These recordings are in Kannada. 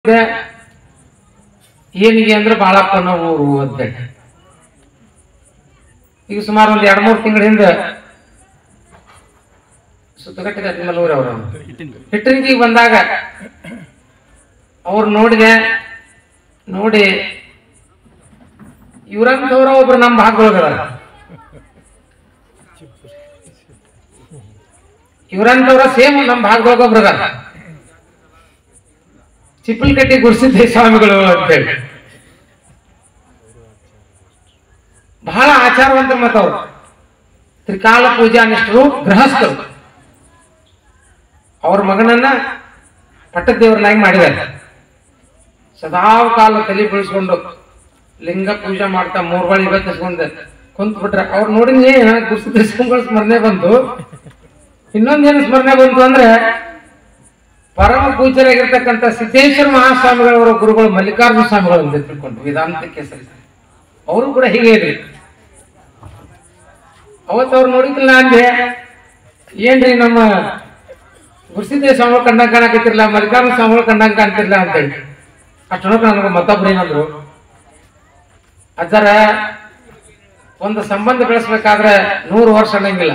ಇದೆ, ಏನಿಗೆ ಅಂದ್ರೆ ಬಾಳಪ್ಪನ ಊರು ಅಂತೇಳಿ ಈಗ ಸುಮಾರು ಒಂದ್ ಎರಡ್ ಮೂರು ತಿಂಗಳ ಹಿಂದೆ ಸುತ್ತಗಟ್ಟಿಗೆ ಅಜ್ಮಲೂರಿ ಅವರು ಹಿಟ್ಟಣಿಗೆ ಬಂದಾಗ ಅವ್ರು ನೋಡಿದೆ ನೋಡಿ ಇವ್ರಂತವ್ರ ಒಬ್ರು ನಮ್ಮ ಭಾಗದೊಳಗದಾರ ಇವ್ರಂತವ್ರ ಸೇಮ್ ನಮ್ಮ ಭಾಗದೊಳಗ ಒಬ್ರು ಅದಾರ ಚಿಪ್ಪಲ್ಕಟ್ಟಿ ಗುರುಸಿದ್ದೆ ಸ್ವಾಮಿಗಳು ಅಂತೇಳಿ ಬಹಳ ಆಚಾರವಂತರು ಮತ್ತವ್ರು ತ್ರಿಕಾಲ ಪೂಜಾ ನಿಷ್ಠರು ಗೃಹಸ್ಥರು ಅವ್ರ ಮಗನನ್ನ ಪಟ್ಟದೇವ್ರನ್ನಾಗಿ ಮಾಡಿದ್ದಾರೆ ಸದಾವ ಕಾಲ ತಲೆ ಬೆಳೆಸ್ಕೊಂಡು ಲಿಂಗ ಪೂಜೆ ಮಾಡ್ತಾ ಮೂರ್ ಬಳಿ ಇವತ್ತಿಸ್ಕೊಂಡು ಕುಂತ್ ಬಿಟ್ರೆ ಅವ್ರು ನೋಡಿ ಗುರುಸಿದ್ದ ಸ್ವಾಮಿಗಳ ಸ್ಮರಣೆ ಬಂತು ಇನ್ನೊಂದೇನು ಸ್ಮರಣೆ ಬಂತು ಅಂದ್ರೆ ಪರಮ ಪೂಜ್ಯರಾಗಿರ್ತಕ್ಕಂಥ ಸಿದ್ದೇಶ್ವರ ಮಹಾಸ್ವಾಮಿಗಳವರ ಗುರುಗಳು ಮಲ್ಲಿಕಾರ್ಜುನ ಸ್ವಾಮಿಗಳು ಅಂತ ತಿಳ್ಕೊಂಡು ವೇದಾಂತಕ್ಕೆ ಸರಿ ಅವರು ಕೂಡ ಹೀಗೆ ಇದ್ರಿ ಅವತ್ತು ಅವ್ರು ನೋಡಿದ್ದಿಲ್ಲ ಅಂದೆ ಏನ್ರಿ ನಮ್ಮ ಗುರುಸಿದ್ದೇಶ ಸ್ವಾಮಿಗಳು ಕಂಡಂಗೆ ಕಾಣಕತ್ತಿರ್ಲ ಮಲ್ಲಿಕಾರ್ಜುನ ಸ್ವಾಮಿಗಳು ಕಂಡಂಗೆ ಕಾಣ್ತಿರ್ಲ ಅಂತೇಳಿ ಅಷ್ಟೊಳಗೆ ನನಗೆ ಮತ್ತೊಬ್ರು ಏನಂದ್ರು ಅಜ್ಜರ ಒಂದು ಸಂಬಂಧ ಬೆಳೆಸ್ಬೇಕಾದ್ರೆ ನೂರು ವರ್ಷ ಅನ್ನಂಗಿಲ್ಲ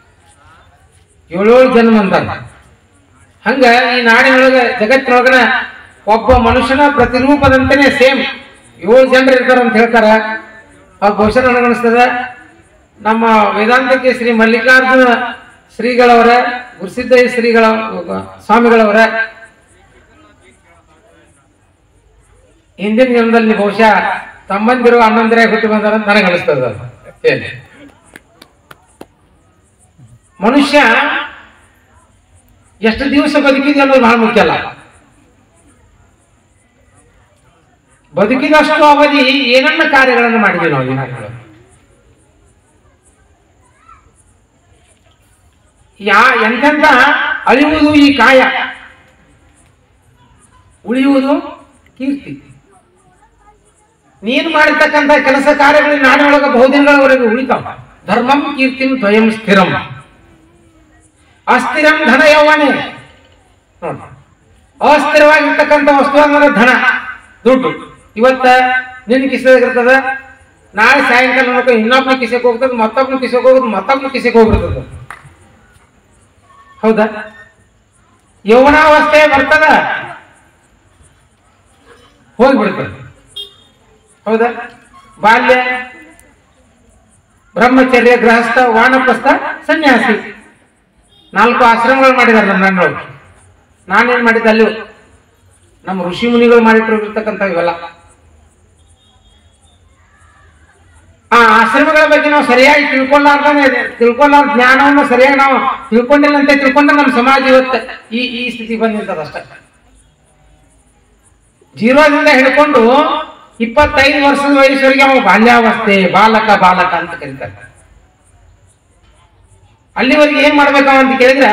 ಏಳೇಳು ಜನ್ಮ ಅಂತಾರ ಹಂಗ ಈ ನಾಡಿನೊಳಗ ಜಗತ್ತಿನೊಳಗನ ಒಬ್ಬ ಮನುಷ್ಯನ ಪ್ರತಿರೂಪದಂತೆನೆ ಸೇಮ್ ಏಳು ಜನರು ಇರ್ತಾರ ಅಂತ ಹೇಳ್ತಾರ ಆ ಬಹುಶಃ ನನಗನ್ನಿಸ್ತದ ನಮ್ಮ ವೇದಾಂತಕ್ಕೆ ಶ್ರೀ ಮಲ್ಲಿಕಾರ್ಜುನ ಶ್ರೀಗಳವರ ಗುರುಸಿದ್ದಯ್ಯ ಶ್ರೀಗಳ ಸ್ವಾಮಿಗಳವರ ಹಿಂದಿನ ಜನ್ಮದಲ್ಲಿ ಬಹುಶಃ ತಮ್ಮಂದಿರು ಅಣ್ಣಂದಿರ ಹುಟ್ಟಿ ಬಂದಾರ ಅಂತ ನನಗೆ ಅನಿಸ್ತದ ಏನು ಮನುಷ್ಯ ಎಷ್ಟು ದಿವಸ ಬದುಕಿದೆ ಅನ್ನೋದು ಬಹಳ ಮುಖ್ಯ ಅಲ್ಲ ಬದುಕಿದಷ್ಟು ಅವಧಿ ಏನನ್ನ ಕಾರ್ಯಗಳನ್ನು ಮಾಡಿದ್ವಿ ನಾವು ದಿನಾಗಳು ಯಾ ಎಂತೆಂತ ಅಳಿಯುವುದು ಈ ಕಾಯ ಉಳಿಯುವುದು ಕೀರ್ತಿ ನೀನು ಮಾಡಿರ್ತಕ್ಕಂಥ ಕೆಲಸ ಕಾರ್ಯಗಳು ಈ ನಾಡಿನೊಳಗೆ ಬಹುದಿನಗಳವರೆಗೆ ಉಳಿತಾವ ಧರ್ಮಂ ಕೀರ್ತಿಂ ದ್ವಯಂ ಸ್ಥಿರಂ ಅಸ್ಥಿರಂ ಧನ ಯೌವನೆ ನೋಡಿ ಅಸ್ಥಿರವಾಗಿರ್ತಕ್ಕಂಥ ವಸ್ತು ಅಂದ್ರೆ ಧನ ದುಡ್ಡು ಇವತ್ತ ನಿನ್ನ ಕಿಸೆಗಿರ್ತದ ನಾಳೆ ಸಾಯಂಕಾಲ ನೋಡ್ಕೊ ಇನ್ನೊಬ್ಬನ ಕಿಸೆಗೆ ಹೋಗ್ತದ ಮತ್ತೊಬ್ಬನ ಕಿಸೆಗೆ ಹೋಗುದು ಮತ್ತೊಬ್ಬನ ಕಿಸೆಗೆ ಹೋಗ್ಬಿಡ್ತದ ಹೌದಾ ಯೌವನಾವಸ್ಥೆ ಬರ್ತದ ಹೋಗ್ಬಿಡ್ತದೆ ಹೌದಾ ಬಾಲ್ಯ ಬ್ರಹ್ಮಚರ್ಯ ಗೃಹಸ್ಥ ವಾನಪ್ರಸ್ಥ ಸನ್ಯಾಸಿ ನಾಲ್ಕು ಆಶ್ರಮಗಳು ಮಾಡಿದ್ದಾರೆ ನಮ್ಮ ನಾಡಿನೊಳಗೆ ನಾನೇನ್ ಮಾಡಿದ್ದೆ ಅಲ್ಲಿ ನಮ್ಮ ಋಷಿ ಮುನಿಗಳು ಮಾಡಿಟ್ಟಿರ್ತಕ್ಕಂಥ ಇವೆಲ್ಲ ಆ ಆಶ್ರಮಗಳ ಬಗ್ಗೆ ನಾವು ಸರಿಯಾಗಿ ತಿಳ್ಕೊಳ್ಳಾರ್ದಾನೆ ತಿಳ್ಕೊಳ್ಳಾರ ಜ್ಞಾನವನ್ನು ಸರಿಯಾಗಿ ನಾವು ತಿಳ್ಕೊಂಡಿಲ್ಲ ಅಂತ ತಿಳ್ಕೊಂಡ್ರೆ ನಮ್ಮ ಸಮಾಜ ಇವತ್ತು ಈ ಈ ಸ್ಥಿತಿ ಬಂದಿರ್ತದ ಅಷ್ಟೇ ಜೀರೋದಿಂದ ಹಿಡ್ಕೊಂಡು ಇಪ್ಪತ್ತೈದು ವರ್ಷದ ವಯಸ್ಸವರೆಗೆ ಅವ ಬಾಲ್ಯಾವಸ್ಥೆ ಬಾಲಕ ಬಾಲಕ ಅಂತ ಕರೀತಾರೆ ಅಲ್ಲಿವರೆಗೆ ಏನ್ ಮಾಡ್ಬೇಕವ ಅಂತ ಕೇಳಿದ್ರೆ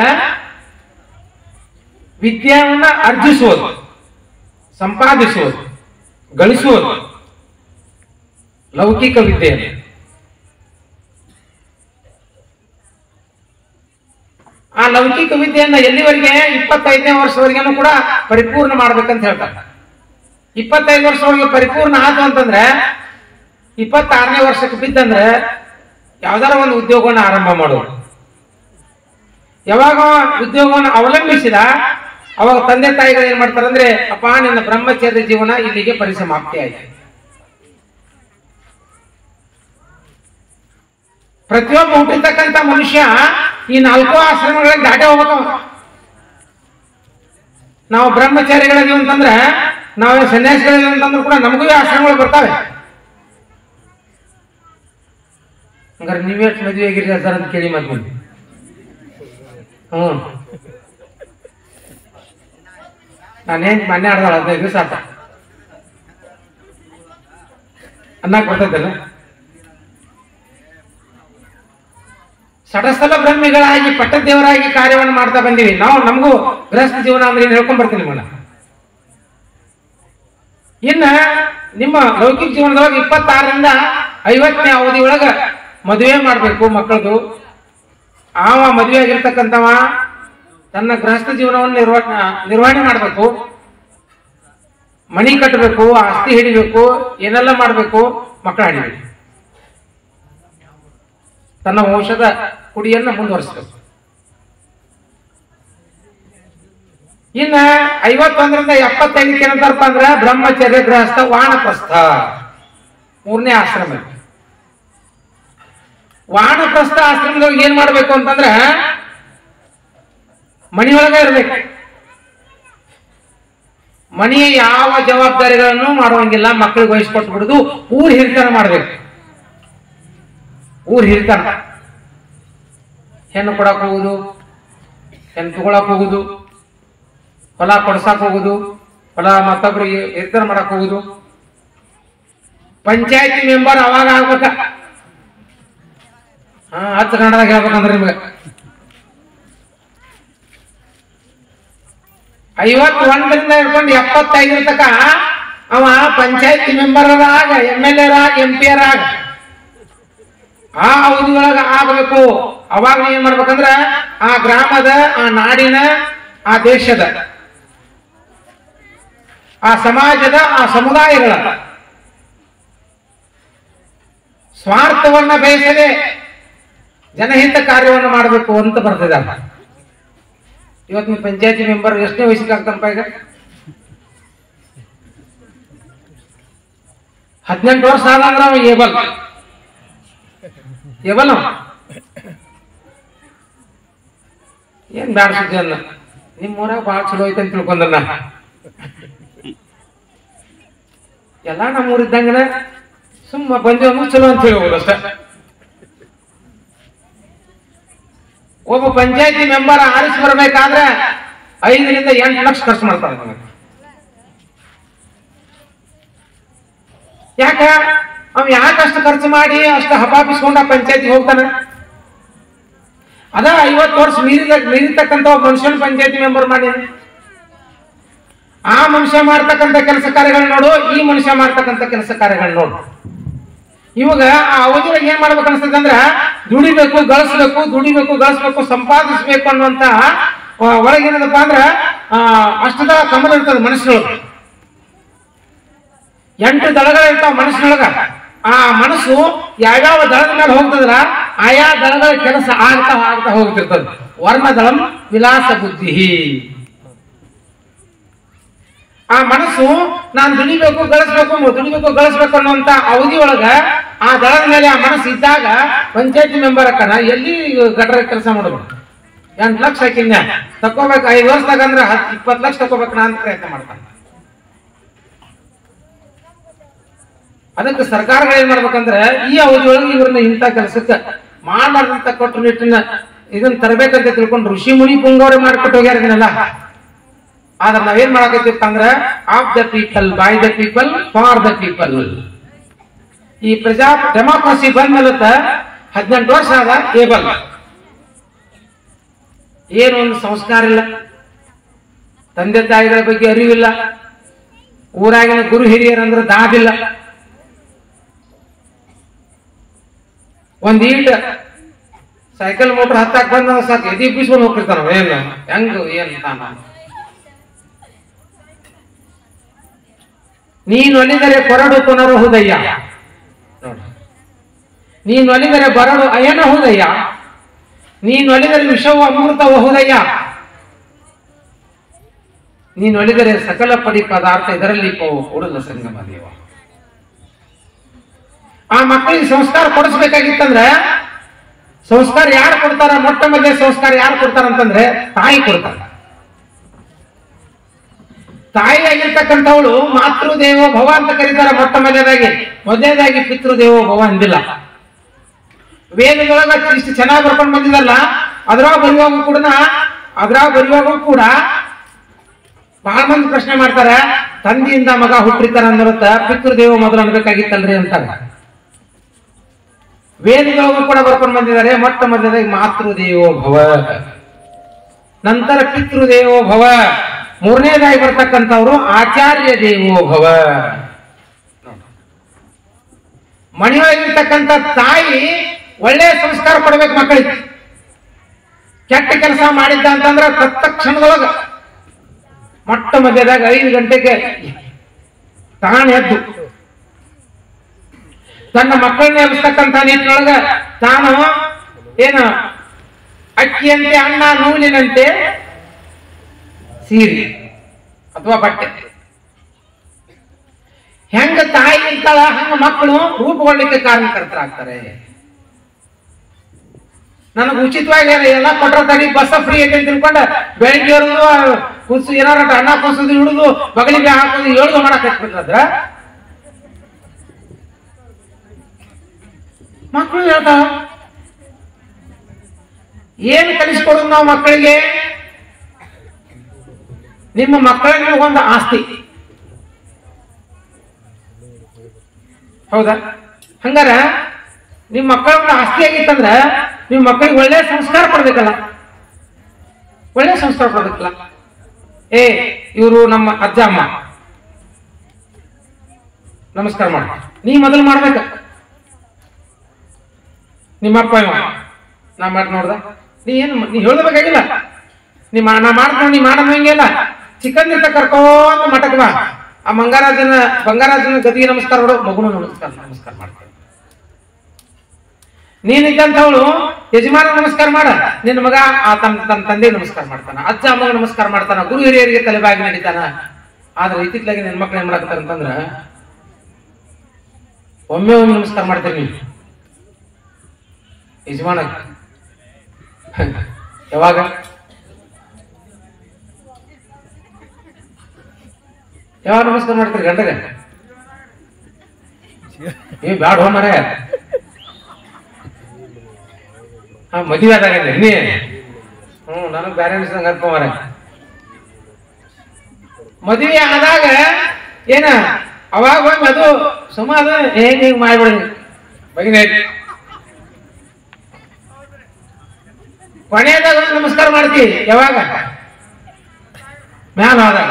ವಿದ್ಯಾವನ್ನ ಅರ್ಜಿಸುವುದು ಸಂಪಾದಿಸುವುದು ಗಳಿಸುವುದು ಲೌಕಿಕ ವಿದ್ಯೆ ಆ ಲೌಕಿಕ ವಿದ್ಯೆಯನ್ನ ಎಲ್ಲಿವರೆಗೆ ಇಪ್ಪತ್ತೈದನೇ ವರ್ಷದವರೆಗೂ ಕೂಡ ಪರಿಪೂರ್ಣ ಮಾಡ್ಬೇಕಂತ ಹೇಳ್ತಾರೆ ಇಪ್ಪತ್ತೈದು ವರ್ಷದವರೆಗೆ ಪರಿಪೂರ್ಣ ಆಯ್ತು ಅಂತಂದ್ರೆ ಇಪ್ಪತ್ತಾರನೇ ವರ್ಷಕ್ಕೆ ಬಿದ್ದಂದ್ರೆ ಯಾವ್ದಾರ ಒಂದು ಉದ್ಯೋಗವನ್ನು ಆರಂಭ ಮಾಡೋದು ಯಾವಾಗ ಉದ್ಯೋಗವನ್ನು ಅವಲಂಬಿಸಿದ ಅವಾಗ ತಂದೆ ತಾಯಿಗಳು ಏನ್ ಮಾಡ್ತಾರೆ ಅಂದ್ರೆ ಅಪ್ಪ ನಿನ್ನ ಬ್ರಹ್ಮಚರ್ಯ ಜೀವನ ಇಲ್ಲಿಗೆ ಪರಿಸಮಾಪ್ತಿ ಆಯ್ತು ಪ್ರತಿಯೊಬ್ಬ ಹುಟ್ಟಿರ್ತಕ್ಕಂಥ ಮನುಷ್ಯ ಈ ನಾಲ್ಕು ಆಶ್ರಮಗಳಲ್ಲಿ ದಾಟೆ ಹೋಗ್ಬೇಕು ನಾವು ಬ್ರಹ್ಮಚಾರಿಗಳಿದೀವಿ ಅಂತಂದ್ರೆ ನಾವು ಸನ್ಯಾಸಿಗಳಿದೀವಿ ಅಂತಂದ್ರೆ ಕೂಡ ನಮಗೂ ಈ ಆಶ್ರಮಗಳು ಬರ್ತಾವೆ ಹಂಗಾರೆ ನೀವೆಷ್ಟು ಮದುವೆ ಆಗಿರಿ ಸರ್ ಅಂತ ಕೇಳಿ ಮತ್ತೆ ಮುಂದೆ ಹ್ಞೂ ನಾನೇನ್ ಮೊನ್ನೆ ಆಡ್ದಾಳ ಹದಿನೈದು ದಿವಸ ಆತ ಅನ್ನಕ್ ಬರ್ತೈತಲ್ಲ ಸಡಸ್ಥಲ ಬ್ರಹ್ಮಿಗಳಾಗಿ ಪಟ್ಟದೇವರಾಗಿ ಕಾರ್ಯವನ್ನು ಮಾಡ್ತಾ ಬಂದೀವಿ ನಾವು ನಮಗೂ ಗೃಹಸ್ಥ ಜೀವನ ಅಂದ್ರೆ ಏನ್ ಹೇಳ್ಕೊಂಡ್ ಬರ್ತೀನಿ ನಿಮ್ಮನ್ನ ಇನ್ನ ನಿಮ್ಮ ಲೌಕಿಕ ಜೀವನದೊಳಗೆ ಇಪ್ಪತ್ತಾರರಿಂದ ಐವತ್ತನೇ ಅವಧಿ ಒಳಗ ಮದುವೆ ಮಾಡ್ಬೇಕು ಮಕ್ಕಳದು ಆವ ಮದುವೆ ಆಗಿರ್ತಕ್ಕಂಥವ ತನ್ನ ಗೃಹಸ್ಥ ಜೀವನವನ್ನು ನಿರ್ವ ನಿರ್ವಹಣೆ ಮಾಡಬೇಕು ಮಣಿ ಕಟ್ಟಬೇಕು ಆಸ್ತಿ ಹಿಡಿಬೇಕು ಏನೆಲ್ಲ ಮಾಡಬೇಕು ಮಕ್ಕಳ ಹಿಡಿಬೇಕು ತನ್ನ ವಂಶದ ಕುಡಿಯನ್ನ ಮುಂದುವರಿಸಬೇಕು ಇನ್ನ ಐವತ್ತೊಂದರಿಂದ ಎಪ್ಪತ್ತೈದಕ್ಕೆ ಏನಂತಾರಪ್ಪ ಅಂದ್ರ ಬ್ರಹ್ಮಚರ್ಯ ಗೃಹಸ್ಥ ವಾನಪ್ರಸ್ಥ ಮೂರನೇ ಆಶ್ರಮ ಇದು. ವಾನಪ್ರಸ್ಥ ಆಶ್ರಮದೊಳಗೆ ಏನ್ ಮಾಡ್ಬೇಕು ಅಂತಂದ್ರ ಮನೆಯೊಳಗ ಇರ್ಬೇಕು ಮನೆಯ ಯಾವ ಜವಾಬ್ದಾರಿಗಳನ್ನು ಮಾಡುವಂಗಿಲ್ಲ ಮಕ್ಕಳಿಗೆ ವಹಿಸ್ಕೊಟ್ಟು ಬಿಡುದು ಊರ್ ಹಿರಿತನ ಮಾಡ್ಬೇಕು ಊರ್ ಹಿರಿತನ ಹೆಣ್ಣು ಕೊಡಕ್ ಹೋಗುದು ಹೆಣ್ಣು ತಗೊಳಕ್ ಹೋಗುದು ಹೊಲ ಕೊಡ್ಸಕ್ ಹೋಗುದು ಹೊಲ ಮತ್ತೊಬ್ರಿಗೆ ಹಿರಿತನ ಮಾಡಕ್ ಹೋಗುದು ಪಂಚಾಯತಿ ಮೆಂಬರ್ ಅವಾಗ ಆಗ್ಬೇಕ ಹಾ ಹತ್ತು ಕನ್ನಡದಾಗ ಹೇಳ್ಬೇಕಂದ್ರೆ ನಿಮ್ಗೆ ಐವತ್ತೊಂದರಿಂದ ಹಿಡ್ಕೊಂಡು ಎಪ್ಪತ್ತೈದರ ತಕ ಅವ ಪಂಚಾಯತಿ ಮೆಂಬರ್ ಆಗ ಎಮ್ ಎಲ್ ಎರ್ ಆಗ ಎಂ ಪಿ ಆರ್ ಆಗ ಆ ಅವಧಿಯೊಳಗ ಆಗಬೇಕು ಅವಾಗ ನೀವ್ ಏನ್ ಮಾಡ್ಬೇಕಂದ್ರ ಆ ಗ್ರಾಮದ ಆ ನಾಡಿನ ಆ ದೇಶದ ಆ ಸಮಾಜದ ಆ ಸಮುದಾಯಗಳ ಸ್ವಾರ್ಥವನ್ನ ಬಯಸದೆ ಜನಹಿತ ಕಾರ್ಯವನ್ನು ಮಾಡಬೇಕು ಅಂತ ಬರ್ತಿದ್ದಾರೆ ಇವತ್ತು ನೀವು ಪಂಚಾಯತಿ ಮೆಂಬರ್ ಎಷ್ಟನೇ ವಯಸ್ಸಿಗೆ ಆಗ್ತಾರಪ್ಪ ಈಗ ಹದಿನೆಂಟು ವರ್ಷ ಆದ ಅಂದ್ರೆ ಅವ ಏಬಲ್ ಏಬಲ್ ಅವ ಏನ್ ಬ್ಯಾಡ ಸುದ್ದಿ ಅಲ್ಲ ನಿಮ್ಮ ಊರಾಗ ಭಾಳ ಚಲೋ ಐತೆ ಅಂತ ತಿಳ್ಕೊಂಡ ನಾ ಎಲ್ಲ ನಮ್ಮ ಊರಿದ್ದಂಗನ ಸುಮ್ಮ ಬಂದೇವು ಚಲೋ ಅಂತ ಹೇಳಿ ಅಷ್ಟೇ ಒಬ್ಬ ಪಂಚಾಯತಿ ಮೆಂಬರ್ ಆರಿಸಿ ಬರ್ಬೇಕಾದ್ರೆ ಐದರಿಂದ ಎಂಟು ಲಕ್ಷ ಖರ್ಚು ಮಾಡ್ತಾರೆ ನಮಗೆ ಯಾಕ ಅವ್ ಯಾಕಷ್ಟು ಖರ್ಚು ಮಾಡಿ ಅಷ್ಟು ಹಪಾಪಿಸ್ಕೊಂಡ ಪಂಚಾಯತಿ ಹೋಗ್ತಾನೆ ಅದ ಐವತ್ತು ವರ್ಷ ಮೀರಿದ ಮೀರಿರ್ತಕ್ಕಂಥ ಒಬ್ಬ ಮನುಷ್ಯನ ಪಂಚಾಯತಿ ಮೆಂಬರ್ ಮಾಡಿ ಆ ಮನುಷ್ಯ ಮಾಡ್ತಕ್ಕಂಥ ಕೆಲಸ ಕಾರ್ಯಗಳು ನೋಡು ಈ ಮನುಷ್ಯ ಮಾಡ್ತಕ್ಕಂಥ ಕೆಲಸ ಕಾರ್ಯಗಳು ನೋಡು ಇವಾಗ ಆ ಅವಧಿಯಾಗ ಏನ್ ಮಾಡ್ಬೇಕು ಅನ್ಸ್ತದೆ ಅಂದ್ರ ದುಡಿಬೇಕು ಗಳಿಸ್ಬೇಕು ದುಡಿಬೇಕು ಗಳಿಸ್ಬೇಕು ಸಂಪಾದಿಸ್ಬೇಕು ಅನ್ನುವಂತ ಒಳಗೇನದಪ್ಪ ಅಂದ್ರ ಆ, ಅಷ್ಟದ ಕಮಲ ಇರ್ತದೆ ಮನಸ್ಸಿನೊಳಗ ಎಂಟು ದಳಗಳು ಇರ್ತಾವ ಮನಸ್ಸಿನೊಳಗ ಆ ಮನಸ್ಸು ಯಾವ್ಯಾವ ದಳದ ಮೇಲೆ ಹೋಗ್ತದಲ್ಲ ಆಯಾ ದಳಗಳ ಕೆಲಸ ಆಗ್ತಾ ಆಗ್ತಾ ಹೋಗ್ತಿರ್ತದೆ ವರ್ಣದಳಂ ವಿಲಾಸ ಬುದ್ಧಿ ಆ ಮನಸ್ಸು ನಾನು ದುಡಿಬೇಕು ಗಳಿಸ್ಬೇಕು ದುಡಿಬೇಕು ಗಳಿಸ್ಬೇಕು ಅನ್ನುವಂತ ಅವಧಿ ಒಳಗ ಆ ದಳದ ಮೇಲೆ ಆ ಮನಸ್ಸು ಇದ್ದಾಗ ಪಂಚಾಯತಿ ಮೆಂಬರ್ ಅಕ್ಕನ ಎಲ್ಲಿ ಗಟರ ಕೆಲಸ ಮಾಡಬೇಕು ಎಂಟು ಲಕ್ಷ ಹಾಕಿನ್ಯ ತಕೋಬೇಕು ಐದು ವರ್ಷದಾಗ ಅಂದ್ರೆ ಹತ್ತು ಇಪ್ಪತ್ತು ಲಕ್ಷ ತಕೋಬೇಕನ ಅಂತ ಪ್ರಯತ್ನ ಮಾಡ್ತಾನೆ ಅದಕ್ಕೆ ಸರ್ಕಾರಗಳು ಏನ್ ಮಾಡ್ಬೇಕಂದ್ರೆ ಈ ಅವಧಿ ಒಳಗೆ ಇವ್ರನ್ನ ಇಂಥ ಕೆಲಸಕ್ಕೆ ಮಾಡಬಾರ್ದಂತ ಕೊಟ್ಟು ನಿಟ್ಟಿನ ಇದನ್ನ ತರಬೇಕಂತ ತಿಳ್ಕೊಂಡು ಋಷಿ ಮುನಿ ಪುಂಗವ್ರೆ ಮಾಡ್ಕೊಟ್ಟು ಹೋಗ್ಯಾರ ಇದನ್ನೆಲ್ಲ ಆದ್ರೆ ನಾವೇನ್ ಮಾಡಕತ್ತಿಪ್ಪ ಅಂದ್ರ of the people by the people for the people ಈ ಪ್ರಜಾ ಡೆಮಾಕ್ರಸಿ ಬಂದ್ಮೇಲತ್ತ ಹದಿನೆಂಟು ವರ್ಷ ಆದ ಏಬಲ್ ಏನು ಒಂದು ಸಂಸ್ಕಾರ ಇಲ್ಲ ತಂದೆ ತಾಯಿಗಳ ಬಗ್ಗೆ ಅರಿವಿಲ್ಲ ಊರಾಗಿನ ಗುರು ಹಿರಿಯರಂದ್ರೆ ದಾದಿಲ್ಲ ಒಂದ್ ಈಟ್ ಸೈಕಲ್ ಮೋಟರ್ ಹತ್ತಾಕ್ ಬಂದ ಸಾಕು ಎದಿ ಬೀಸ್ಕೊಂಡು ಹೋಗ್ತಿರ್ತಾನ ಅವ ಏನು ಹೆಂಗ ಏನ್ ತಾನ ನೀನೊಲಿದರೆ ಕೊರಡು ಪುನರುಹುದಯ್ಯ ನೋಡಿ ನೀನೊಲಿದರೆ ಬರಡು ಅಯನ ಹುದಯ್ಯ ನೀನೊಲಿದರೆ ವಿಷವು ಅಮೃತ ಹುದಯ್ಯ ನೀನೊಲಿದರೆ ಸಕಲ ಪಡಿ ಪದಾರ್ಥ ಇದರಲ್ಲಿ ಪೋ ಕೂಡಲ ಸಂಗಮ ದೇವ ಆ ಮಕ್ಕಳಿಗೆ ಸಂಸ್ಕಾರ ಕೊಡಿಸ್ಬೇಕಾಗಿತ್ತಂದ್ರೆ ಸಂಸ್ಕಾರ ಯಾರು ಕೊಡ್ತಾರ ಮೊಟ್ಟ ಮೊದಲೇ ಸಂಸ್ಕಾರ ಯಾರು ಕೊಡ್ತಾರ ಅಂತಂದ್ರೆ ತಾಯಿ ಕೊಡ್ತಾರ ತಾಯಿ ಆಗಿರ್ತಕ್ಕಂಥವಳು ಮಾತೃ ದೇವೋ ಭವ ಅಂತ ಕರೀತಾರೆ ಮೊಟ್ಟ ಮೊದಲನೇದಾಗಿ ಮೊದಲನೇದಾಗಿ ಪಿತೃ ದೇವೋ ಭವ ಅಂದಿಲ್ಲ ವೇದದೊಳಗ ಇಷ್ಟು ಚೆನ್ನಾಗಿ ಬರ್ಕೊಂಡು ಬಂದಿದಲ್ಲ ಅದ್ರಾಗ ಬರೆಯುವಾಗ ಕೂಡ ಅದ್ರಾಗ ಬರೆಯುವಾಗ ಕೂಡ ಬಹಳ ಮಂದಿ ಪ್ರಶ್ನೆ ಮಾಡ್ತಾರೆ ತಂದೆಯಿಂದ ಮಗ ಹುಟ್ಟಿರ್ತಾರ ಅನ್ನೋತ್ತ ಪಿತೃದೇವ ಮೊದಲು ಅನ್ಬೇಕಾಗಿತ್ತಲ್ರಿ ಅಂತಾರೆ ವೇದದೊಳಗೂ ಕೂಡ ಬರ್ಕೊಂಡು ಬಂದಿದ್ದಾರೆ ಮೊಟ್ಟ ಮೊದಲದಾಗಿ ಮಾತೃದೇವೋ ಭವ ನಂತರ ಪಿತೃದೇವೋ ಭವ ಮೂರನೇದಾಗಿ ಬರ್ತಕ್ಕಂಥವ್ರು ಆಚಾರ್ಯ ದೇವೋ ಭವ ಮನೆಯೊಳಗಿರ್ತಕ್ಕಂಥ ತಾಯಿ ಒಳ್ಳೆ ಸಂಸ್ಕಾರ ಕೊಡ್ಬೇಕು ಮಕ್ಕಳಿಗೆ ಕೆಟ್ಟ ಕೆಲಸ ಮಾಡಿದ್ದ ಅಂತಂದ್ರೆ ತತ್ತಕ್ಷಣದೊಳಗ ಮೊಟ್ಟ ಮಧ್ಯದಾಗ ಐದು ಗಂಟೆಗೆ ತಾಣ ಎದ್ದು ತನ್ನ ಮಕ್ಕಳನ್ನ ಎಬ್ಸ್ತಕ್ಕಂಥ ನಿಟ್ಟಿನೊಳಗ ತಾನು ಏನು ಅಕ್ಕಿಯಂತೆ ಅಣ್ಣ ನೂಲಿನಂತೆ ಸೀರೆ ಅಥವಾ ಬಟ್ಟೆ ಹೆಂಗ ತಾಯಿ ಇರ್ತಾಳ ಹಂಗ ಮಕ್ಕಳು ರೂಪುಗೊಳ್ಳಿಕ್ಕೆ ಕಾರಣಕರ್ತರಾಗ್ತಾರೆ ನನಗೆ ಉಚಿತವಾಗಿ ಎಲ್ಲ ಕೊಟ್ಟಿರ್ತಾರೆ ಬಸ್ ಫ್ರೀ ಐತೆ ಅಂತ ತಿಳ್ಕೊಂಡ ಬೆಳಿಗ್ಗೆ ಇರೋದು ಕುಸು ಏನಾರ ಅಣ್ಣ ಕುಸದು ಹಿಡಿದು ಬಗಲಿಗೆ ಹಾಕೋದು ಏಳ್ದು ಮಾಡಕ್ ಹಚ್ಬಿಟ್ರದ್ರ ಮಕ್ಕಳು ಹೇಳ್ತಾವ ಏನು ಕಲಿಸ್ಕೊಡೋದು ನಾವು ಮಕ್ಕಳಿಗೆ ನಿಮ್ಮ ಮಕ್ಕಳಿಗೆ ಒಂದು ಆಸ್ತಿ ಹೌದಾ ಹಂಗಾರ ನಿಮ್ಮ ಮಕ್ಕಳ ಆಸ್ತಿ ಆಗಿತ್ತಂದ್ರ ನಿಮ್ಮ ಮಕ್ಕಳಿಗೆ ಒಳ್ಳೆ ಸಂಸ್ಕಾರ ಕೊಡ್ಬೇಕಲ್ಲ ಒಳ್ಳೆ ಸಂಸ್ಕಾರ ಕೊಡ್ಬೇಕಲ್ಲ ಏ ಇವರು ನಮ್ಮ ಅಜ್ಜ ಅಮ್ಮ ನಮಸ್ಕಾರ ಮಾಡ ನೀ ಮೊದಲು ಮಾಡ್ಬೇಕ ನಿಮ್ಮಪ್ಪ ಇವ ನಾ ಮಾಡಿ ನೋಡ್ದ ನೀ ಏನು ನೀ ಹೇಳ್ಬೇಕಾಗಿಲ್ಲ ನೀ ಮಾ ನಾ ಮಾಡ್ಕೊಂಡು ನೀ ಮಾಡೋ ಹಂಗಿಲ್ಲ ಚಿಕನ್ ಇರ್ತ ಕರ್ಕೊಂಡ್ ಮಠಕ್ ಬಾ ಆ ಮಂಗಾರಾಜನ ಬಂಗಾರಾಜನ ಗದಿಗೆ ನಮಸ್ಕಾರ ಮಾಡು ಮಗುನು ನಮಸ್ಕಾರ ನಮಸ್ಕಾರ ಮಾಡ್ತಾರೆ ನೀನಿದ್ದಂಥವಳು ಯಜಮಾನ ನಮಸ್ಕಾರ ಮಾಡ ನಿನ್ನ ಮಗ ಆ ತನ್ನ ತನ್ನ ತಂದೆ ನಮಸ್ಕಾರ ಮಾಡ್ತಾನ ಅಜ್ಜ ಅಮ್ಮಗ ನಮಸ್ಕಾರ ಮಾಡ್ತಾನ ಗುರು ಹಿರಿಯರಿಗೆ ತಲೆಬಾಗಿ ನಡೀತಾನ ಆದ್ರೆ ಇತ್ತಿತ್ಲಾಗಿ ನಿನ್ನ ಮಕ್ಳು ಏನ್ ಮಾಡಾಕತ್ತಾರ ಅಂತಂದ್ರ ಒಮ್ಮೆ ಒಮ್ಮೆ ನಮಸ್ಕಾರ ಮಾಡ್ತೀರಿ ನೀವು ಯಜಮಾನ ಯಾವಾಗ ಯಾವಾಗ ನಮಸ್ಕಾರ ಮಾಡ್ತೀರಿ ಗಂಡಗ ಏ ಬ್ಯಾಡ ಹೋ ಮರ ಹಾ ಮದುವೆ ಆದಾಗ ನೀ ಹ್ಮ್ ನನಗ್ ಬ್ಯಾರೆ ಅನ್ಸ್ದಂಗ ಅನ್ಕೊ ಮರ ಮದುವೆ ಆದಾಗ ಏನ ಅವಾಗ ಒಮ್ಮೆ ಅದು ಸುಮ್ಮ ಅದು ಹೇಗೆ ಹಿಂಗ್ ಮಾಡ್ಬಿಡಿ ಬಗಿನ ಕೊನೆಯದಾಗ ಒಂದು ನಮಸ್ಕಾರ ಮಾಡ್ತೀವಿ ಯಾವಾಗ ಮ್ಯಾಲ ಆದಾಗ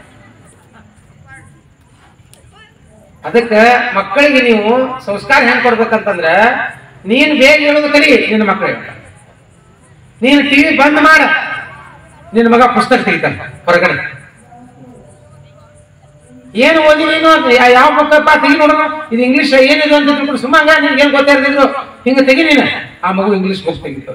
ಅದಕ್ಕ ಮಕ್ಕಳಿಗೆ ನೀವು ಸಂಸ್ಕಾರ ಹೆಂಗ್ ಕೊಡ್ಬೇಕಂತಂದ್ರ ನೀನ್ ಬೇಗ ಹೇಳೋದು ಕಲಿ ನಿನ್ನ ಮಕ್ಕಳಿಗೆ ನೀನು ಟಿವಿ ಬಂದ್ ಮಾಡ ನಿನ್ನ ಮಗ ಪುಸ್ತಕ ತೆಗಿತಾನೆ ಹೊರಗಡೆ ಏನು ಓದಿ ನೀನು ಯಾ- ಯಾವ ಬುಕ್ಕಪ್ಪ ತೆಗಿ ನೋಡೋಣ ಇದು ಇಂಗ್ಲಿಷ್ ಏನಿದು ಅಂತ ತಿಳ್ಕೊಂಡು ಸುಮ್ಮ ಹಂಗ ನಿನ್ಗೆ ಏನ್ ಗೊತ್ತಿರ್ತಿದ್ರು ಹಿಂಗ ತೆಗಿ ನೀನು ಆ ಮಗು ಇಂಗ್ಲಿಷ್ ಬುಕ್ ತೆಗಿತದ